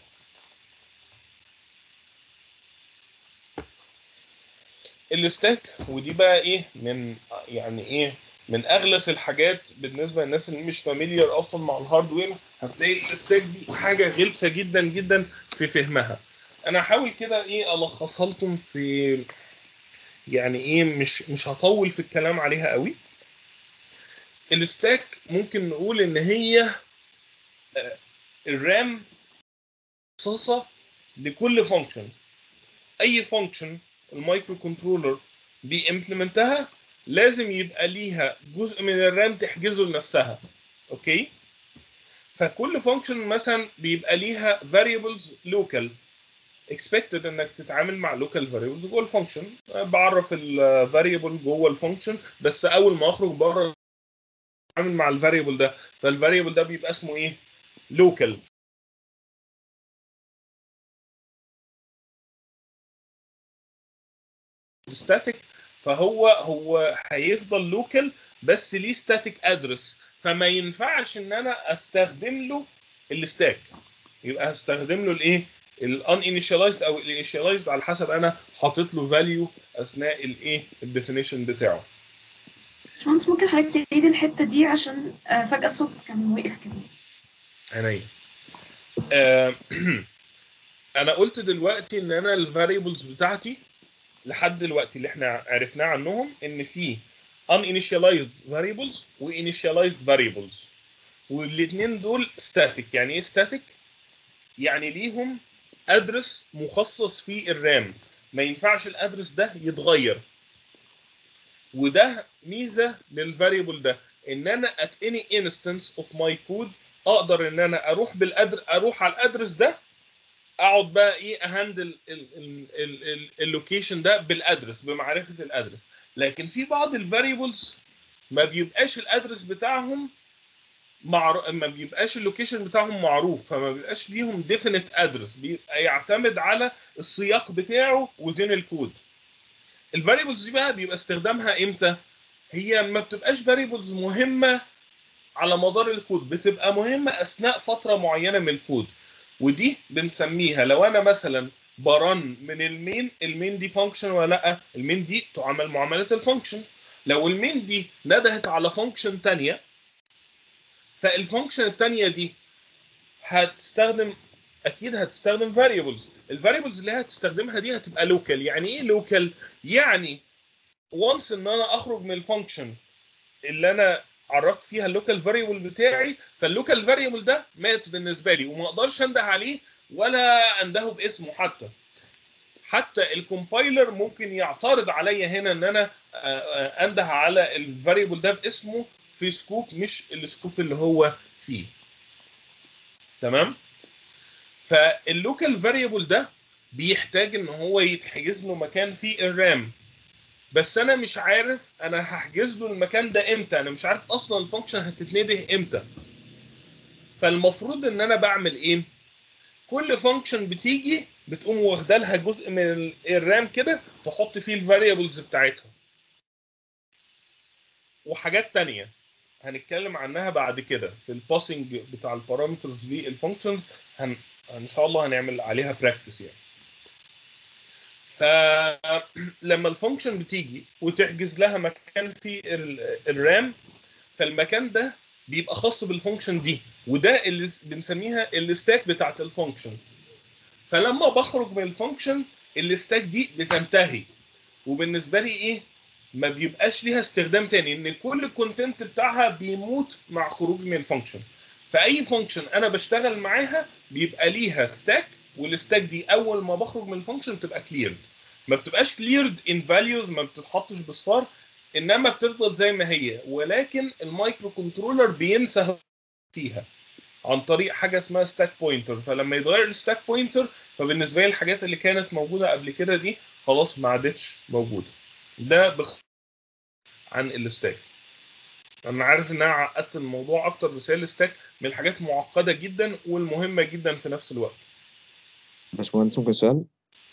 الستاك ودي بقى ايه من يعني ايه من اغلس الحاجات بالنسبه للناس اللي مش فاميليار اصلا مع الهاردوير هتلاقي الستاك دي حاجه غلسه جدا جدا في فهمها انا هحاول كده ايه الخصها لكم في يعني ايه مش مش هطول في الكلام عليها قوي الستاك ممكن نقول ان هي آه، الرام مخصصه لكل فانكشن اي فانكشن المايكرو كنترولر بيمبلمنتها لازم يبقى ليها جزء من الرام تحجزه لنفسها اوكي فكل فانكشن مثلا بيبقى ليها variables local expected انك تتعامل مع local variables جوه الفانكشن بعرف الفاريبل جوه الفانكشن بس اول ما اخرج بره اتعامل مع الفاريبل ده فالفاريبل ده بيبقى اسمه ايه local static فهو هو هيفضل لوكال بس ليه ستاتيك ادرس فما ينفعش ان انا استخدم له الستاك يبقى هستخدم له الايه الان انيشاليزد او الانيشاليزد على حسب انا حاطط له فاليو اثناء الايه الديفينيشن بتاعه باشمهندس ممكن حضرتك تعيد الحتة دي عشان آه، فجأة الصوت كان وقف كده عينيا آه، انا قلت دلوقتي ان انا الفاريبلز بتاعتي لحد دلوقتي اللي احنا عرفناه عنهم ان في uninitialized variables و initialized variables والاثنين دول static يعني ايه static يعني ليهم ادرس مخصص في الرام ما ينفعش الادرس ده يتغير وده ميزه للفاريبل ده ان انا at any instance of my code اقدر ان انا اروح بالادر اروح على الادرس ده اقعد بقى ايه اهندل اللوكيشن ده بالادرس بمعرفه الادرس لكن في بعض الفاريبلز ما بيبقاش الادرس بتاعهم معر... ما بيبقاش اللوكيشن بتاعهم معروف فما بيبقاش ليهم ديفينيت ادرس بيبقى يعتمد على السياق بتاعه وزين الكود الفاريبلز دي بقى بيبقى استخدامها امتى هي ما بتبقاش فاريبلز مهمه على مدار الكود بتبقى مهمه اثناء فتره معينه من الكود ودي بنسميها لو انا مثلا برن من المين المين دي فانكشن ولا لا المين دي تعامل معامله الفانكشن لو المين دي ندهت على فانكشن تانية فالفانكشن التانية دي هتستخدم اكيد هتستخدم فاريبلز الفاريبلز اللي هتستخدمها دي هتبقى لوكال يعني ايه لوكال يعني وانس ان انا اخرج من الفانكشن اللي انا عرفت فيها اللوكال فاريبل بتاعي فاللوكال فاريبل ده مات بالنسبه لي وما اقدرش انده عليه ولا اندهه باسمه حتى حتى الكومبايلر ممكن يعترض عليا هنا ان انا انده على الفاريبل ده باسمه في سكوب مش السكوب اللي هو فيه تمام فاللوكال فاريبل ده بيحتاج ان هو يتحجز له مكان في الرام بس انا مش عارف انا هحجز له المكان ده امتى انا مش عارف اصلا الفانكشن هتتنده امتى فالمفروض ان انا بعمل ايه كل فانكشن بتيجي بتقوم واخده لها جزء من الرام كده تحط فيه الفاريبلز بتاعتها وحاجات تانية هنتكلم عنها بعد كده في الباسنج بتاع البارامترز للفانكشنز هن... ان شاء الله هنعمل عليها براكتس يعني فلما الفانكشن بتيجي وتحجز لها مكان في الرام فالمكان ده بيبقى خاص بالفانكشن دي وده اللي بنسميها الستاك بتاعت الفانكشن فلما بخرج من الفانكشن الستاك دي بتنتهي وبالنسبه لي ايه ما بيبقاش ليها استخدام تاني ان كل الكونتنت بتاعها بيموت مع خروج من الفانكشن فاي فانكشن انا بشتغل معاها بيبقى ليها ستاك والستاك دي اول ما بخرج من الفانكشن بتبقى كليرد ما بتبقاش كليرد ان فاليوز ما بتتحطش بصفار انما بتفضل زي ما هي ولكن المايكرو كنترولر بينسى فيها عن طريق حاجه اسمها ستاك بوينتر فلما يتغير الستاك بوينتر فبالنسبه لي الحاجات اللي كانت موجوده قبل كده دي خلاص ما عادتش موجوده ده بخ... عن الستاك انا عارف ان انا عقدت الموضوع اكتر بس هي الستاك من الحاجات معقده جدا والمهمه جدا في نفس الوقت باشمهندس ممكن سؤال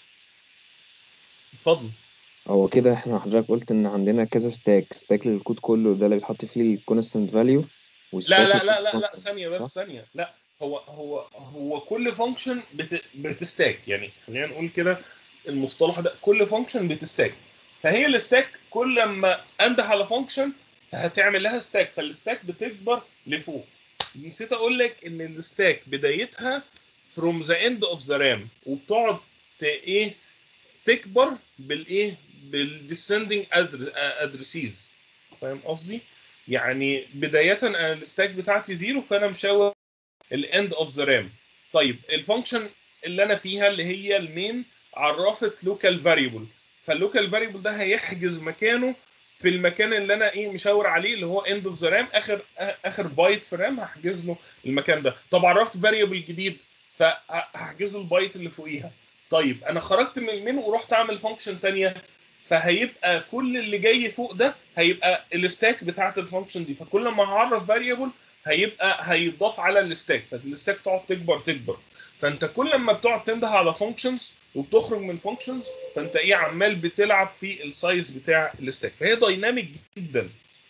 اتفضل هو كده احنا حضرتك قلت ان عندنا كذا ستاك ستاك للكود كله ده اللي بيتحط فيه الكونستنت فاليو لا لا لا لا لا ثانيه بس ثانيه لا هو هو هو كل فانكشن بت بتستاك يعني خلينا نقول كده المصطلح ده كل فانكشن بتستاك فهي الستاك كل ما انده على فانكشن هتعمل لها ستاك فالستاك بتكبر لفوق نسيت اقول لك ان الستاك بدايتها from the end of the RAM وبتقعد ايه تكبر بالايه بالديسندنج ادرسيز فاهم قصدي؟ يعني بدايه انا الستاك بتاعتي زيرو فانا مشاور الاند اوف ذا رام طيب الفانكشن اللي انا فيها اللي هي المين عرفت لوكال فاريبل فاللوكال فاريبل ده هيحجز مكانه في المكان اللي انا ايه مشاور عليه اللي هو اند اوف ذا رام اخر اخر بايت في الرام هحجز له المكان ده طب عرفت فاريبل جديد فهحجز له البايت اللي فوقيها طيب انا خرجت من المين ورحت اعمل فانكشن ثانيه فهيبقى كل اللي جاي فوق ده هيبقى الستاك بتاعت الفانكشن دي فكل ما هعرف فاريبل هيبقى هيضاف على الستاك فالستاك تقعد تكبر تكبر فانت كل ما بتقعد تنده على فانكشنز وبتخرج من فانكشنز فانت ايه عمال بتلعب في السايز بتاع الستاك فهي دايناميك جدا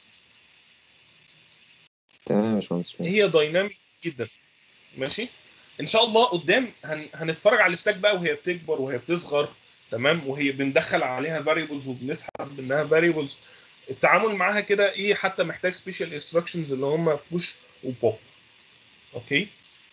تمام يا باشمهندس هي دايناميك جدا ماشي ان شاء الله قدام هن... هنتفرج على الستاك بقى وهي بتكبر وهي بتصغر تمام وهي بندخل عليها فاريبلز وبنسحب منها فاريبلز التعامل معاها كده ايه حتى محتاج سبيشال انستراكشنز اللي هم بوش وبوب اوكي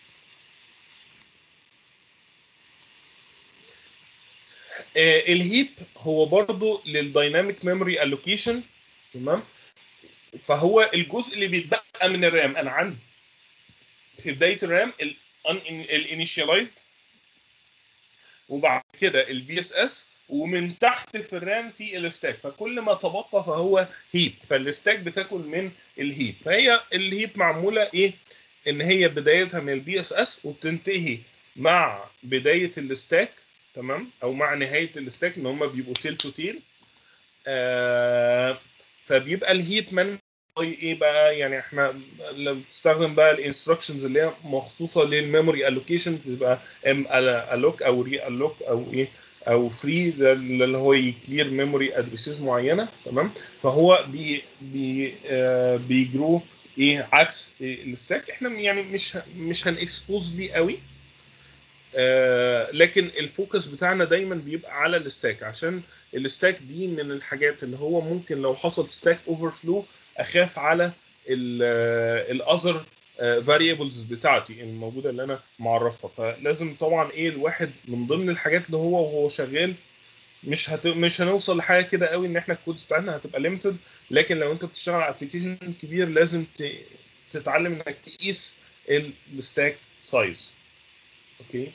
آه الهيب هو برضو للدايناميك ميموري الوكيشن تمام فهو الجزء اللي بيتبقى من الرام انا عندي في بدايه الرام الانيشيالايزد وبعد كده البي اس اس ومن تحت في الرام في الستاك فكل ما تبقى فهو هيب فالستاك بتاكل من الهيب فهي الهيب معموله ايه ان هي بدايتها من البي اس اس وبتنتهي مع بدايه الستاك تمام او مع نهايه الستاك ان هم بيبقوا تيل تو تيل آه فبيبقى الهيب من ايه بقى يعني احنا لما بتستخدم بقى الانستراكشنز اللي هي مخصوصه للميموري الوكيشن بتبقى ام الوك او ري الوك او ايه او فري ده اللي هو يكلير ميموري ادريسز معينه تمام فهو بي بي آه بيجرو ايه عكس إيه الستاك احنا يعني مش مش هنكسبوز ليه قوي آه لكن الفوكس بتاعنا دايما بيبقى على الستاك عشان الستاك دي من الحاجات اللي هو ممكن لو حصل ستاك اوفر فلو اخاف على الاذر فاريبلز بتاعتي الموجوده اللي انا معرفها فلازم طبعا ايه الواحد من ضمن الحاجات اللي هو وهو شغال مش هت... مش هنوصل لحاجه كده قوي ان احنا الكودز بتاعتنا هتبقى ليميتد لكن لو انت بتشتغل على ابلكيشن كبير لازم ت... تتعلم انك تقيس الستاك سايز اوكي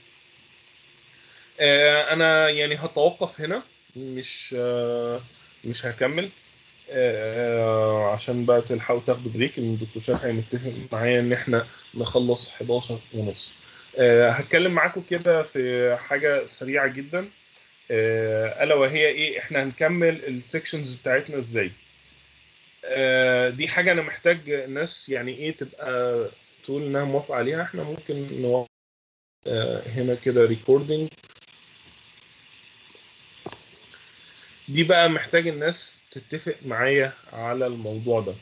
آه انا يعني هتوقف هنا مش آه مش هكمل آه عشان بقى تلحقوا تاخدوا بريك ان الدكتور شافعي متفق معايا ان احنا نخلص 11 ونص آه هتكلم معاكم كده في حاجه سريعه جدا آه الا وهي ايه احنا هنكمل السكشنز بتاعتنا ازاي آه دي حاجه انا محتاج الناس يعني ايه تبقى تقول انها موافقه عليها احنا ممكن نوقف آه هنا كده ريكوردنج دي بقى محتاج الناس تتفق معايا على الموضوع ده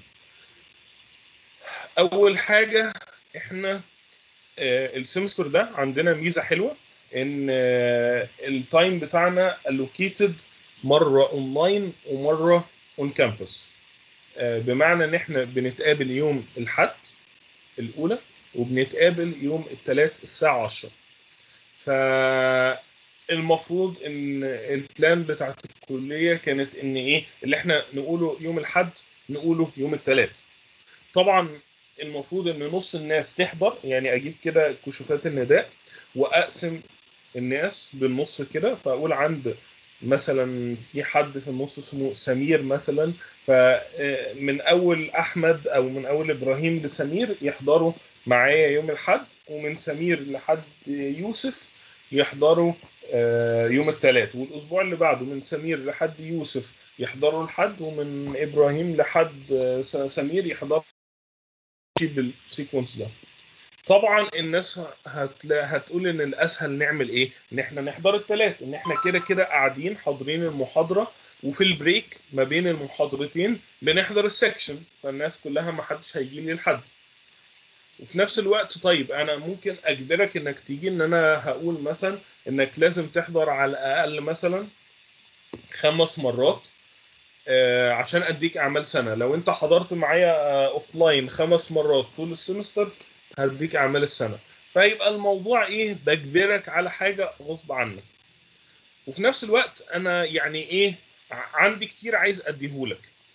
اول حاجه احنا آه السمستر ده عندنا ميزه حلوه ان آه التايم بتاعنا allocated مره اونلاين ومره اون كامبس آه بمعنى ان احنا بنتقابل يوم الاحد الاولى وبنتقابل يوم الثلاث الساعه 10 فالمفروض ان البلان بتاعت الكليه كانت ان ايه اللي احنا نقوله يوم الاحد نقوله يوم الثلاث طبعا المفروض ان نص الناس تحضر يعني اجيب كده كشوفات النداء واقسم الناس بالنص كده فاقول عند مثلا في حد في النص اسمه سمير مثلا فمن اول احمد او من اول ابراهيم لسمير يحضروا معايا يوم الاحد ومن سمير لحد يوسف يحضروا يوم الثلاث والاسبوع اللي بعده من سمير لحد يوسف يحضروا الحد ومن ابراهيم لحد سمير يحضروا بالسيكونس ده طبعا الناس هتلا... هتقول ان الاسهل نعمل ايه؟ ان احنا نحضر الثلاث ان احنا كده كده قاعدين حاضرين المحاضره وفي البريك ما بين المحاضرتين بنحضر السكشن فالناس كلها ما حدش هيجي لي لحد. وفي نفس الوقت طيب انا ممكن اجبرك انك تيجي ان انا هقول مثلا انك لازم تحضر على الاقل مثلا خمس مرات آه عشان اديك اعمال سنه لو انت حضرت معايا آه اوف لاين خمس مرات طول السمستر هديك اعمال السنه فيبقى الموضوع ايه بجبرك على حاجه غصب عنك وفي نفس الوقت انا يعني ايه عندي كتير عايز اديهولك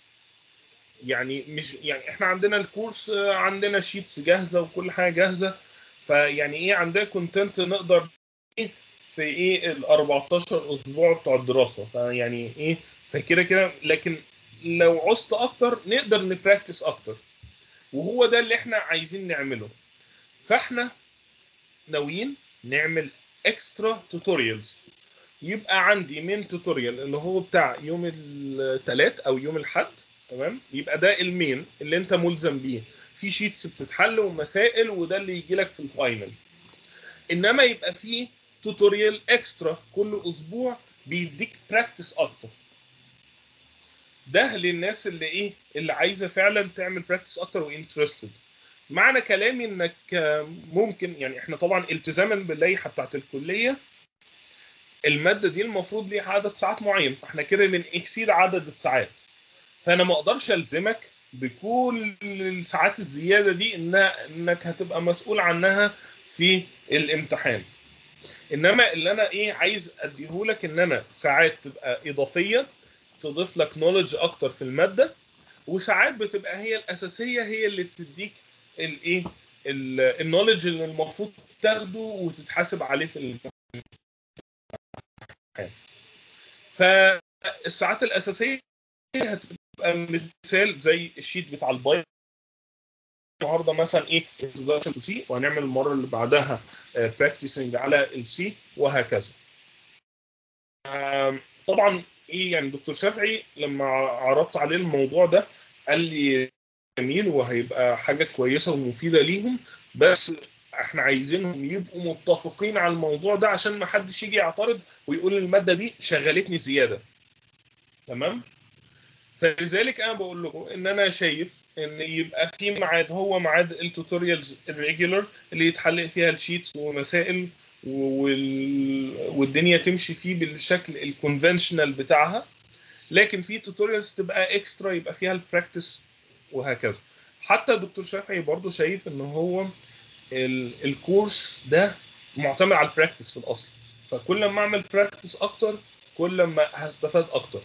يعني مش يعني احنا عندنا الكورس عندنا شيتس جاهزه وكل حاجه جاهزه فيعني ايه عندنا كونتنت نقدر ايه في ايه ال 14 اسبوع بتوع الدراسه فيعني ايه فكده كده لكن لو عوزت اكتر نقدر نبراكتس اكتر وهو ده اللي احنا عايزين نعمله فاحنا ناويين نعمل اكسترا توتوريالز يبقى عندي مين توتوريال اللي هو بتاع يوم الثلاث او يوم الاحد تمام يبقى ده المين اللي انت ملزم بيه في شيتس بتتحل ومسائل وده اللي يجي لك في الفاينل انما يبقى في توتوريال اكسترا كل اسبوع بيديك براكتس اكتر ده للناس اللي ايه اللي عايزه فعلا تعمل براكتس اكتر وانترستد معنى كلامي انك ممكن يعني احنا طبعا التزاما باللائحه بتاعت الكليه الماده دي المفروض ليها عدد ساعات معين فاحنا كده بنكسيد عدد الساعات فانا ما اقدرش الزمك بكل الساعات الزياده دي انها انك هتبقى مسؤول عنها في الامتحان انما اللي انا ايه عايز اديهولك ان انا ساعات تبقى اضافيه تضيف لك نولج اكتر في الماده وساعات بتبقى هي الاساسيه هي اللي بتديك الايه النولج اللي المفروض تاخده وتتحاسب عليه في الامتحان فالساعات الاساسيه هتبقى مثال زي الشيت بتاع البايو النهارده مثلا ايه introduction to C وهنعمل المره اللي بعدها براكتسنج على السي وهكذا طبعا ايه يعني دكتور شافعي لما عرضت عليه الموضوع ده قال لي جميل وهيبقى حاجه كويسه ومفيده ليهم بس احنا عايزينهم يبقوا متفقين على الموضوع ده عشان ما حدش يجي يعترض ويقول الماده دي شغلتني زياده تمام فلذلك انا بقول لكم ان انا شايف ان يبقى في ميعاد هو ميعاد التوتوريالز الريجولر اللي يتحل فيها الشيتس ومسائل وال... والدنيا تمشي فيه بالشكل الكونفنشنال بتاعها لكن في توتوريالز تبقى اكسترا يبقى فيها البراكتس وهكذا حتى الدكتور شافعي برضو شايف ان هو ال... الكورس ده معتمد على البراكتس في الاصل فكل ما اعمل براكتس اكتر كل ما هستفاد اكتر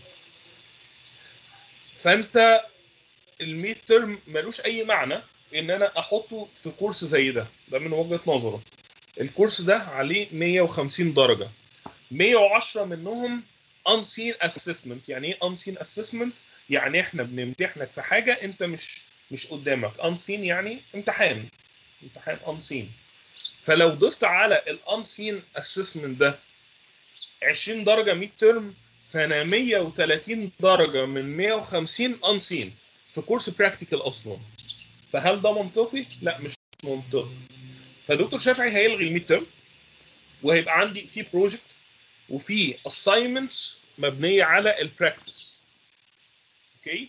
فانت الميد ترم ملوش اي معنى ان انا احطه في كورس زي ده ده من وجهه نظره الكورس ده عليه 150 درجه 110 منهم unseen assessment يعني ايه unseen assessment يعني احنا بنمتحنك في حاجه انت مش مش قدامك unseen يعني امتحان امتحان unseen فلو ضفت على ال unseen assessment ده 20 درجه ميد ترم فانا 130 درجه من 150 unseen في كورس براكتيكال اصلا فهل ده منطقي؟ لا مش منطقي فدكتور شافعي هيلغي الميد ترم وهيبقى عندي في بروجكت وفي assignments مبنيه على البراكتس اوكي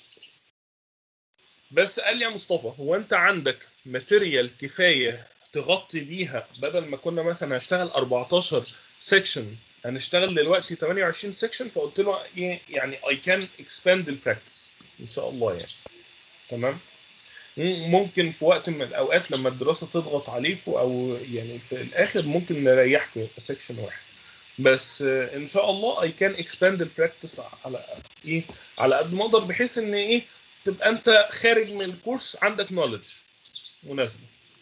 بس قال لي يا مصطفى هو انت عندك ماتيريال كفايه تغطي بيها بدل ما كنا مثلا هنشتغل 14 سيكشن هنشتغل دلوقتي 28 سيكشن فقلت له ايه يعني I can expand البراكتس ان شاء الله يعني تمام ممكن في وقت من الاوقات لما الدراسه تضغط عليكم او يعني في الاخر ممكن نريحكم يبقى سيكشن واحد بس ان شاء الله اي كان اكسباند البراكتس على ايه على قد ما اقدر بحيث ان ايه تبقى انت خارج من الكورس عندك نولج مناسبه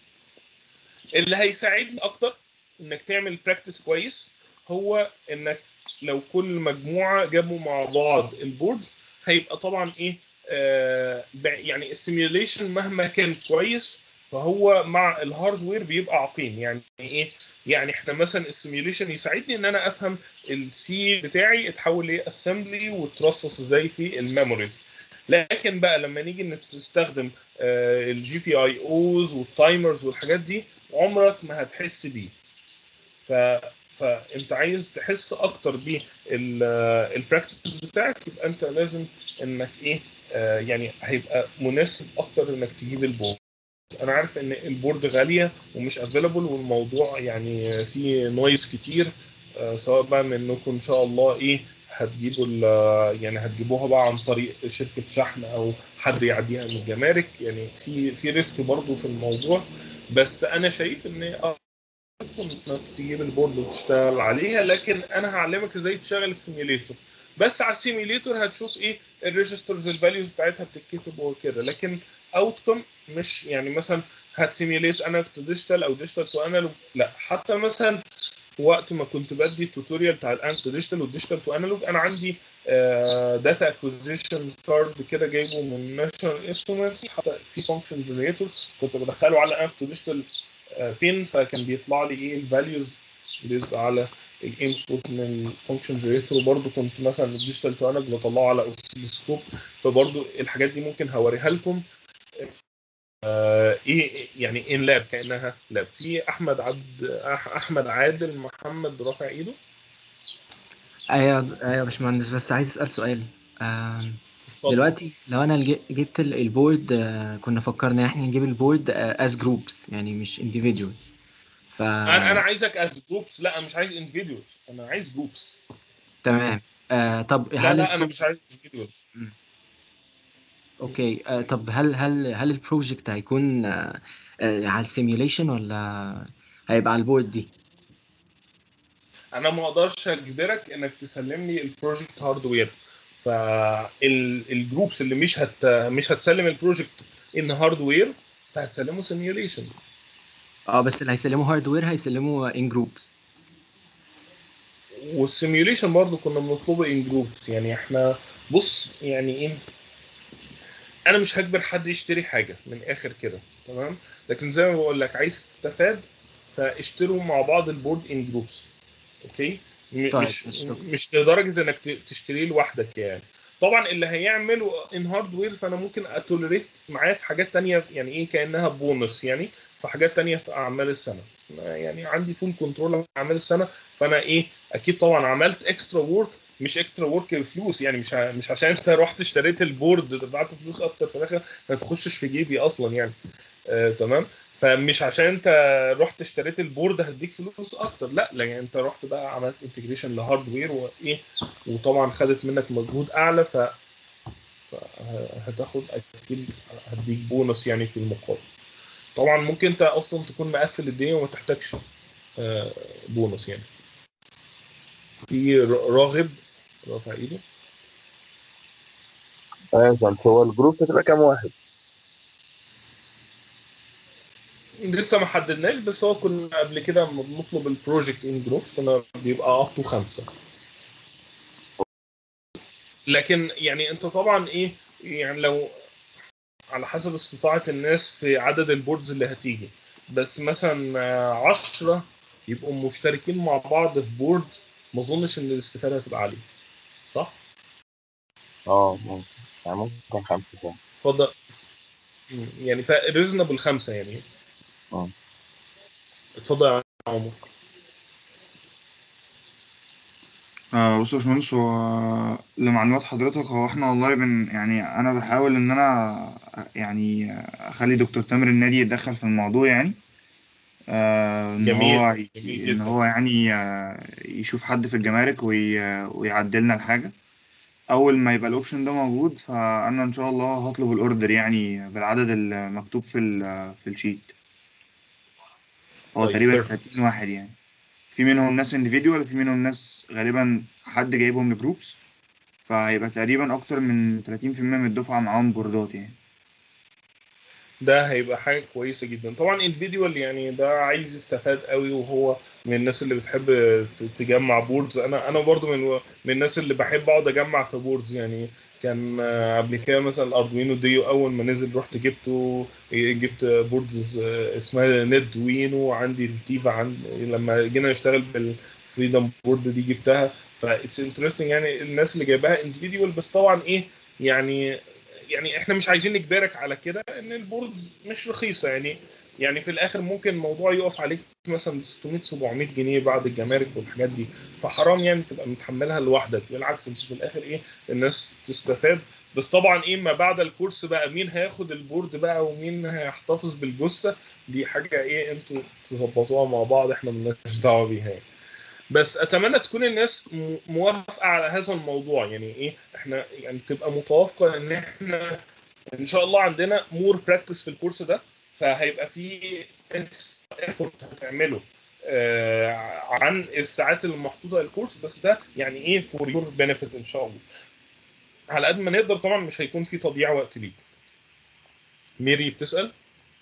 اللي هيساعدني اكتر انك تعمل براكتس كويس هو انك لو كل مجموعه جابوا مع بعض البورد هيبقى طبعا ايه آه يعني السيميوليشن مهما كان كويس فهو مع الهاردوير بيبقى عقيم يعني ايه يعني احنا مثلا السيميوليشن يساعدني ان انا افهم السي بتاعي اتحول لايه اسمبلي وترصص ازاي في الميموريز لكن بقى لما نيجي انك تستخدم الجي بي اي اوز والتايمرز والحاجات دي عمرك ما هتحس بيه ف فانت عايز تحس اكتر بالبراكتس بتاعك يبقى انت لازم انك ايه آه يعني هيبقى مناسب اكتر انك تجيب البورد انا عارف ان البورد غاليه ومش افيلبل والموضوع يعني فيه نويز كتير آه سواء بقى منكم ان شاء الله ايه هتجيبوا يعني هتجيبوها بقى عن طريق شركه شحن او حد يعديها من الجمارك يعني في في ريسك برضو في الموضوع بس انا شايف ان اه انك تجيب البورد وتشتغل عليها لكن انا هعلمك ازاي تشغل السيميوليتور بس على السيميوليتور هتشوف ايه الريجسترز الفاليوز بتاعتها بتتكتب وكده لكن اوتكم مش يعني مثلا هتسيميوليت انا تو ديجيتال او ديجيتال تو انالوج لا حتى مثلا في وقت ما كنت بدي التوتوريال بتاع الان تو ديجيتال والديجيتال تو انالوج انا عندي داتا اكوزيشن كارد كده جايبه من ناشونال انسترومنتس حتى في فانكشن جنريتور كنت بدخله على ان تو ديجيتال بين فكان بيطلع لي ايه الفاليوز بيزد على الانبوت من الفانكشن جنريتور وبرده كنت مثلا الديجيتال تو انالوج بطلعه على اوسيلوسكوب فبرده الحاجات دي ممكن هوريها لكم آه ايه يعني ان لاب كانها لاب في احمد عبد احمد عادل محمد رافع ايده ايوه ايوه يا باشمهندس بس عايز اسال سؤال آه دلوقتي لو انا جبت البورد آه كنا فكرنا احنا نجيب البورد از جروبس يعني مش individuals ف انا انا عايزك از جروبس لا انا مش عايز individuals انا عايز جروبس تمام آه طب لا هل لا انا البرو- مش عايز individuals اوكي آه طب هل هل هل البروجكت هيكون آه آه على السيميوليشن ولا هيبقى على البورد دي انا ما اقدرش اجبرك انك تسلم لي البروجكت هاردوير فالجروبس اللي مش هت مش هتسلم البروجكت ان هاردوير فهتسلمه سيميوليشن اه بس اللي هيسلموا هاردوير هيسلموا ان جروبس والسيميوليشن برضو كنا بنطلبه ان جروبس يعني احنا بص يعني ايه انا مش هجبر حد يشتري حاجه من الاخر كده تمام لكن زي ما بقول لك عايز تستفاد فاشتروا مع بعض البورد ان جروبس اوكي م- طيب، مش شكرا. مش لدرجه انك ت- تشتريه لوحدك يعني طبعا اللي هيعمله ان هاردوير فانا ممكن اتولريت معاه في حاجات تانية يعني ايه كانها بونص يعني في حاجات تانية في اعمال السنه يعني عندي فول كنترول على اعمال السنه فانا ايه اكيد طبعا عملت اكسترا ورك مش اكسترا ورك بفلوس يعني مش ع- مش عشان انت رحت اشتريت البورد دفعت فلوس اكتر في الاخر ما تخشش في جيبي اصلا يعني آه تمام فمش عشان انت رحت اشتريت البورد هديك فلوس اكتر لا لا يعني انت رحت بقى عملت انتجريشن لهاردوير وايه وطبعا خدت منك مجهود اعلى ف فهتاخد اكيد هديك بونص يعني في المقابل طبعا ممكن انت اصلا تكون مقفل الدنيا وما تحتاجش آه، بونص يعني في ر- راغب رافع ايده ايوه فهمت هو الجروب هتبقى كام واحد؟ لسه ما حددناش بس هو كنا قبل كده لما بنطلب البروجكت ان جروبس كنا بيبقى اب تو خمسه لكن يعني انت طبعا ايه يعني لو على حسب استطاعه الناس في عدد البوردز اللي هتيجي بس مثلا آه، عشرة يبقوا مشتركين مع بعض في بورد ما اظنش ان الاستفاده هتبقى عاليه صح؟ اه ممكن يعني ممكن خمسة فعلا اتفضل مم، يعني ريزونبل خمسه يعني اه اتفضل يا عمر آه بص يا باشمهندس هو لمعلومات حضرتك هو احنا والله بن يعني انا بحاول ان انا يعني اخلي دكتور تامر النادي يتدخل في الموضوع يعني آه ان جميل هو جميل ان جدا هو يعني آه يشوف حد في الجمارك وي ويعدلنا الحاجة اول ما يبقى الاوبشن ده موجود فانا ان شاء الله هطلب الاوردر يعني بالعدد المكتوب في ال- في الشيت هو طيب تقريبا بيرفكت 30 واحد يعني في منهم ناس individual وفي منهم ناس غالبا حد جايبهم لجروبس فهيبقى تقريبا اكتر من 30% من الدفعة معاهم بوردات يعني ده هيبقى حاجه كويسه جدا طبعا individual يعني ده عايز يستفاد قوي وهو من الناس اللي بتحب ت- تجمع بوردز انا انا برضو من من الناس اللي بحب اقعد اجمع في بوردز يعني كان آه، قبل كده مثلا الاردوينو ديو اول ما نزل رحت جبته جبت بوردز آه، اسمها نت وينو عندي التيفا عند لما جينا نشتغل بالفريدم بورد دي جبتها فاتس انترستنج يعني الناس اللي جايباها individual بس طبعا ايه يعني يعني احنا مش عايزين نجبرك على كده ان البوردز مش رخيصه يعني يعني في الاخر ممكن الموضوع يقف عليك مثلا 600 700 جنيه بعد الجمارك والحاجات دي فحرام يعني تبقى متحملها لوحدك بالعكس انت في الاخر ايه الناس تستفاد بس طبعا ايه ما بعد الكورس بقى مين هياخد البورد بقى ومين هيحتفظ بالجثه دي حاجه ايه انتوا تظبطوها مع بعض احنا مالناش دعوه بيها يعني. بس اتمنى تكون الناس م- موافقه على هذا الموضوع يعني ايه احنا يعني تبقى متوافقه ان احنا ان شاء الله عندنا مور براكتس في الكورس ده فهيبقى في ايفورت هتعمله آه، عن الساعات اللي محطوطه للكورس بس ده يعني ايه فور يور بنفيت ان شاء الله على قد ما نقدر طبعا مش هيكون في تضييع وقت ليك ميري بتسال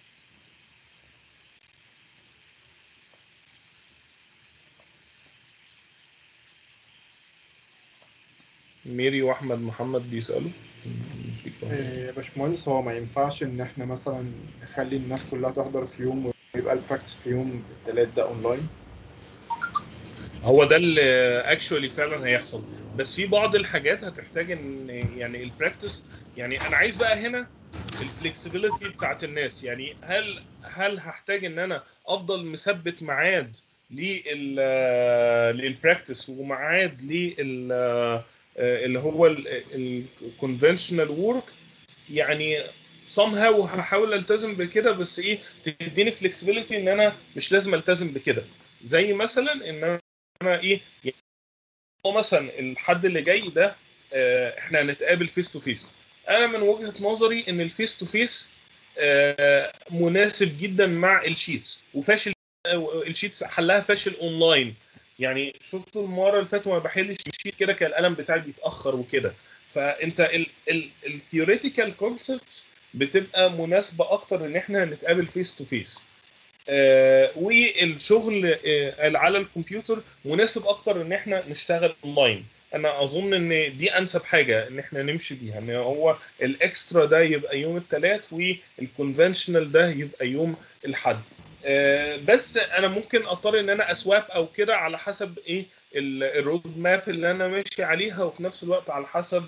ميري واحمد محمد بيسالوا إيه، يا باشمهندس هو ما ينفعش ان احنا مثلا نخلي الناس كلها تحضر في يوم ويبقى البراكتس في يوم التلات ده اونلاين هو ده اللي اكشولي فعلا هيحصل بس في بعض الحاجات هتحتاج ان يعني البراكتس يعني انا عايز بقى هنا الفلكسبيليتي بتاعت الناس يعني هل هل هحتاج ان انا افضل مثبت ميعاد لل للبراكتس وميعاد لل اللي هو الكونفنشنال وورك يعني somehow هحاول التزم بكده بس ايه تديني فلكسبيليتي ان انا مش لازم التزم بكده زي مثلا ان انا انا ايه يعني هو مثلا الحد اللي جاي ده آه، احنا هنتقابل فيس تو فيس انا من وجهه نظري ان الفيس تو فيس مناسب جدا مع الشيتس وفاشل آه، الشيتس حلها فاشل اونلاين يعني شفت المره اللي فاتت وانا بحل الشيت كده كان القلم بتاعي بيتاخر وكده فانت الثيوريتيكال كونسبتس بتبقى مناسبه اكتر ان احنا نتقابل فيس تو فيس آه، والشغل آه، على الكمبيوتر مناسب اكتر ان احنا نشتغل اونلاين انا اظن ان دي انسب حاجه ان احنا نمشي بيها ان هو الاكسترا ده يبقى يوم الثلاث والكونفنشنال ده يبقى يوم الاحد آه، بس انا ممكن اضطر ان انا اسواب او كده على حسب ايه ال- الرود ماب اللي انا ماشي عليها وفي نفس الوقت على حسب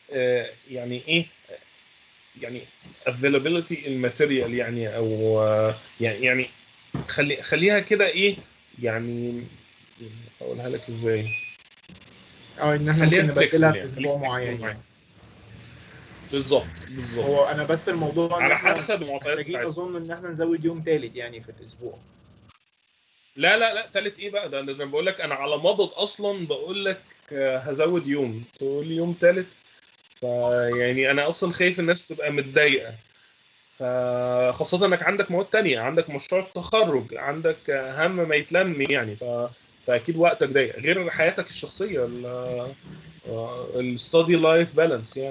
آه، يعني ايه يعني availability الماتيريال يعني او آه، يعني يعني خلي خليها كده ايه يعني اقولها لك ازاي اه ان احنا خليها ممكن flexible نبدلها في يعني، اسبوع خليك flexible معين معايا. يعني بالظبط بالظبط هو انا بس الموضوع ان على احنا حسب المعطيات محتاجين بتاعتنا. اظن ان احنا نزود يوم تالت يعني في الاسبوع لا لا لا تالت ايه بقى ده انا بقول لك انا على مضض اصلا بقول لك آه، هزود يوم تقول لي يوم تالت فيعني انا اصلا خايف الناس تبقى متضايقه فخاصة انك عندك مواد تانية عندك مشروع التخرج عندك آه، هم ما يتلم يعني ف... فاكيد وقتك ضيق غير حياتك الشخصية الستادي لايف بالانس يعني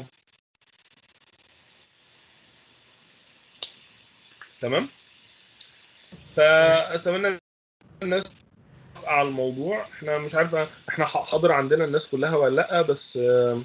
تمام فاتمنى الناس توافق على الموضوع احنا مش عارف احنا حاضر عندنا الناس كلها ولا لا بس آه،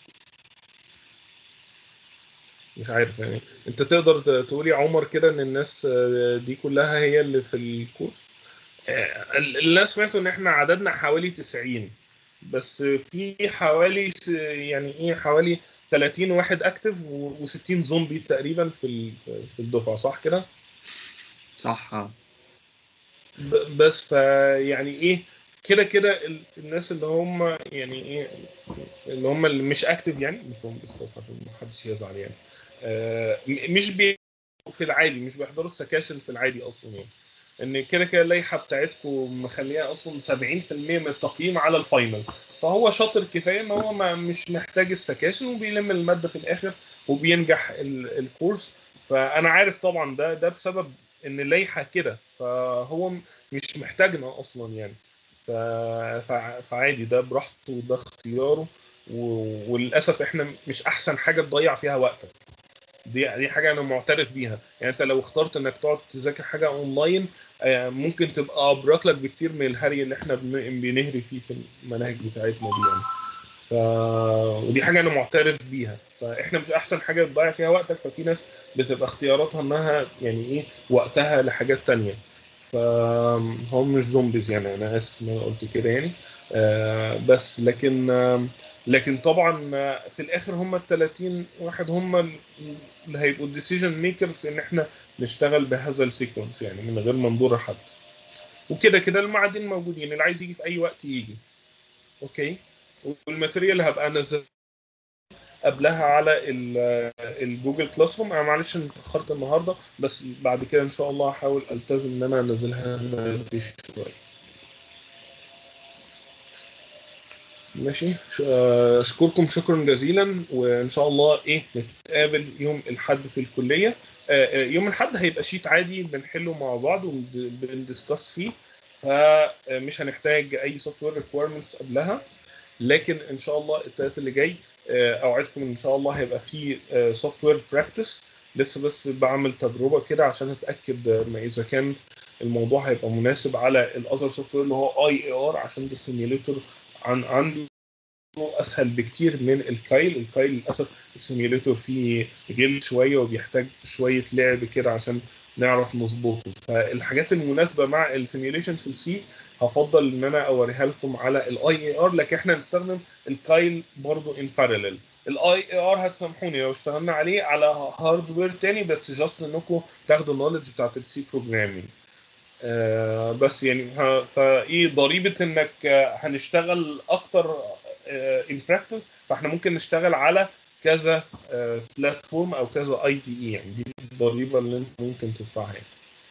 مش عارف يعني انت تقدر ت- تقولي يا عمر كده ان الناس آه، دي كلها هي اللي في الكورس آه، اللي انا سمعته ان احنا عددنا حوالي 90 بس في حوالي س- يعني ايه حوالي 30 واحد اكتف و60 زومبي تقريبا في ال- في- في الدفعه صح كده؟ صح اه ب- بس فيعني ايه كده كده ال- الناس اللي هم يعني ايه اللي هم اللي مش اكتف يعني مش زومبيز بس عشان ما حدش يزعل يعني آه، م- مش بي في العادي مش بيحضروا السكاشن في العادي اصلا يعني ان كده كده اللائحه بتاعتكم مخليها اصلا 70% من التقييم على الفاينل فهو شاطر كفايه ان هو ما مش محتاج السكاشن وبيلم الماده في الاخر وبينجح ال- الكورس فانا عارف طبعا ده ده بسبب ان اللائحه كده فهو م- مش محتاجنا اصلا يعني ف... فع- فعادي ده براحته وده اختياره و... وللاسف احنا مش احسن حاجه تضيع فيها وقتك دي دي حاجه انا معترف بيها يعني انت لو اخترت انك تقعد تذاكر حاجه اونلاين آه، ممكن تبقى ابرك لك بكتير من الهري اللي احنا بن- بنهري فيه في المناهج بتاعتنا دي يعني ف ودي حاجه انا معترف بيها فاحنا مش احسن حاجه تضيع فيها وقتك ففي ناس بتبقى اختياراتها انها يعني ايه وقتها لحاجات تانية فهم مش زومبيز يعني انا اسف ان انا قلت كده يعني آه بس لكن آه لكن طبعا آه، في الاخر هم ال 30 واحد هم اللي هيبقوا الديسيجن ميكر في ان احنا نشتغل بهذا السيكونس يعني من غير ما نضر حد وكده كده المعادين موجودين اللي عايز يجي في اي وقت يجي اوكي والماتيريال هبقى انزل قبلها على ال- الجوجل كلاس روم انا معلش إني اتاخرت النهارده بس بعد كده ان شاء الله هحاول التزم ان انا انزلها بدري شويه ماشي ش- آه، اشكركم شكرا جزيلا وان شاء الله ايه نتقابل يوم الاحد في الكليه آه، آه، يوم الاحد هيبقى شيت عادي بنحله مع بعض وبندسكس فيه فمش هنحتاج اي سوفت وير ريكويرمنتس قبلها لكن ان شاء الله التلات اللي جاي آه، اوعدكم ان شاء الله هيبقى فيه سوفت وير براكتس لسه بس بعمل تجربه كده عشان اتاكد آه، ما اذا كان الموضوع هيبقى مناسب على الاذر سوفت وير اللي هو اي اي ار عشان ده السيميوليتور عن عنده اسهل بكتير من الكايل الكايل للاسف السيميوليتور فيه غل شويه وبيحتاج شويه لعب كده عشان نعرف نظبطه فالحاجات المناسبه مع السيميوليشن في السي هفضل ان انا اوريها لكم على الاي اي ار لكن احنا هنستخدم الكايل برضو ان بارallel الاي اي ار هتسامحوني لو اشتغلنا عليه على هاردوير تاني بس جاست انكم تاخدوا النولج بتاعت السي بروجرامينج آه بس يعني ها- فايه ضريبه انك آه، هنشتغل اكتر ان براكتس فاحنا ممكن نشتغل على كذا بلاتفورم او كذا اي دي اي يعني دي الضريبه اللي انت ممكن تدفعها يعني.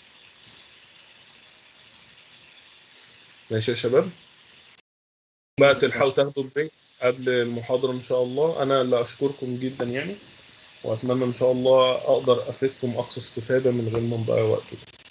ماشي يا شباب بقى تلحقوا تاخدوا بريك قبل المحاضره ان شاء الله انا اللي اشكركم جدا يعني واتمنى ان شاء الله اقدر افيدكم اقصى استفاده من غير ما نضيع وقتكم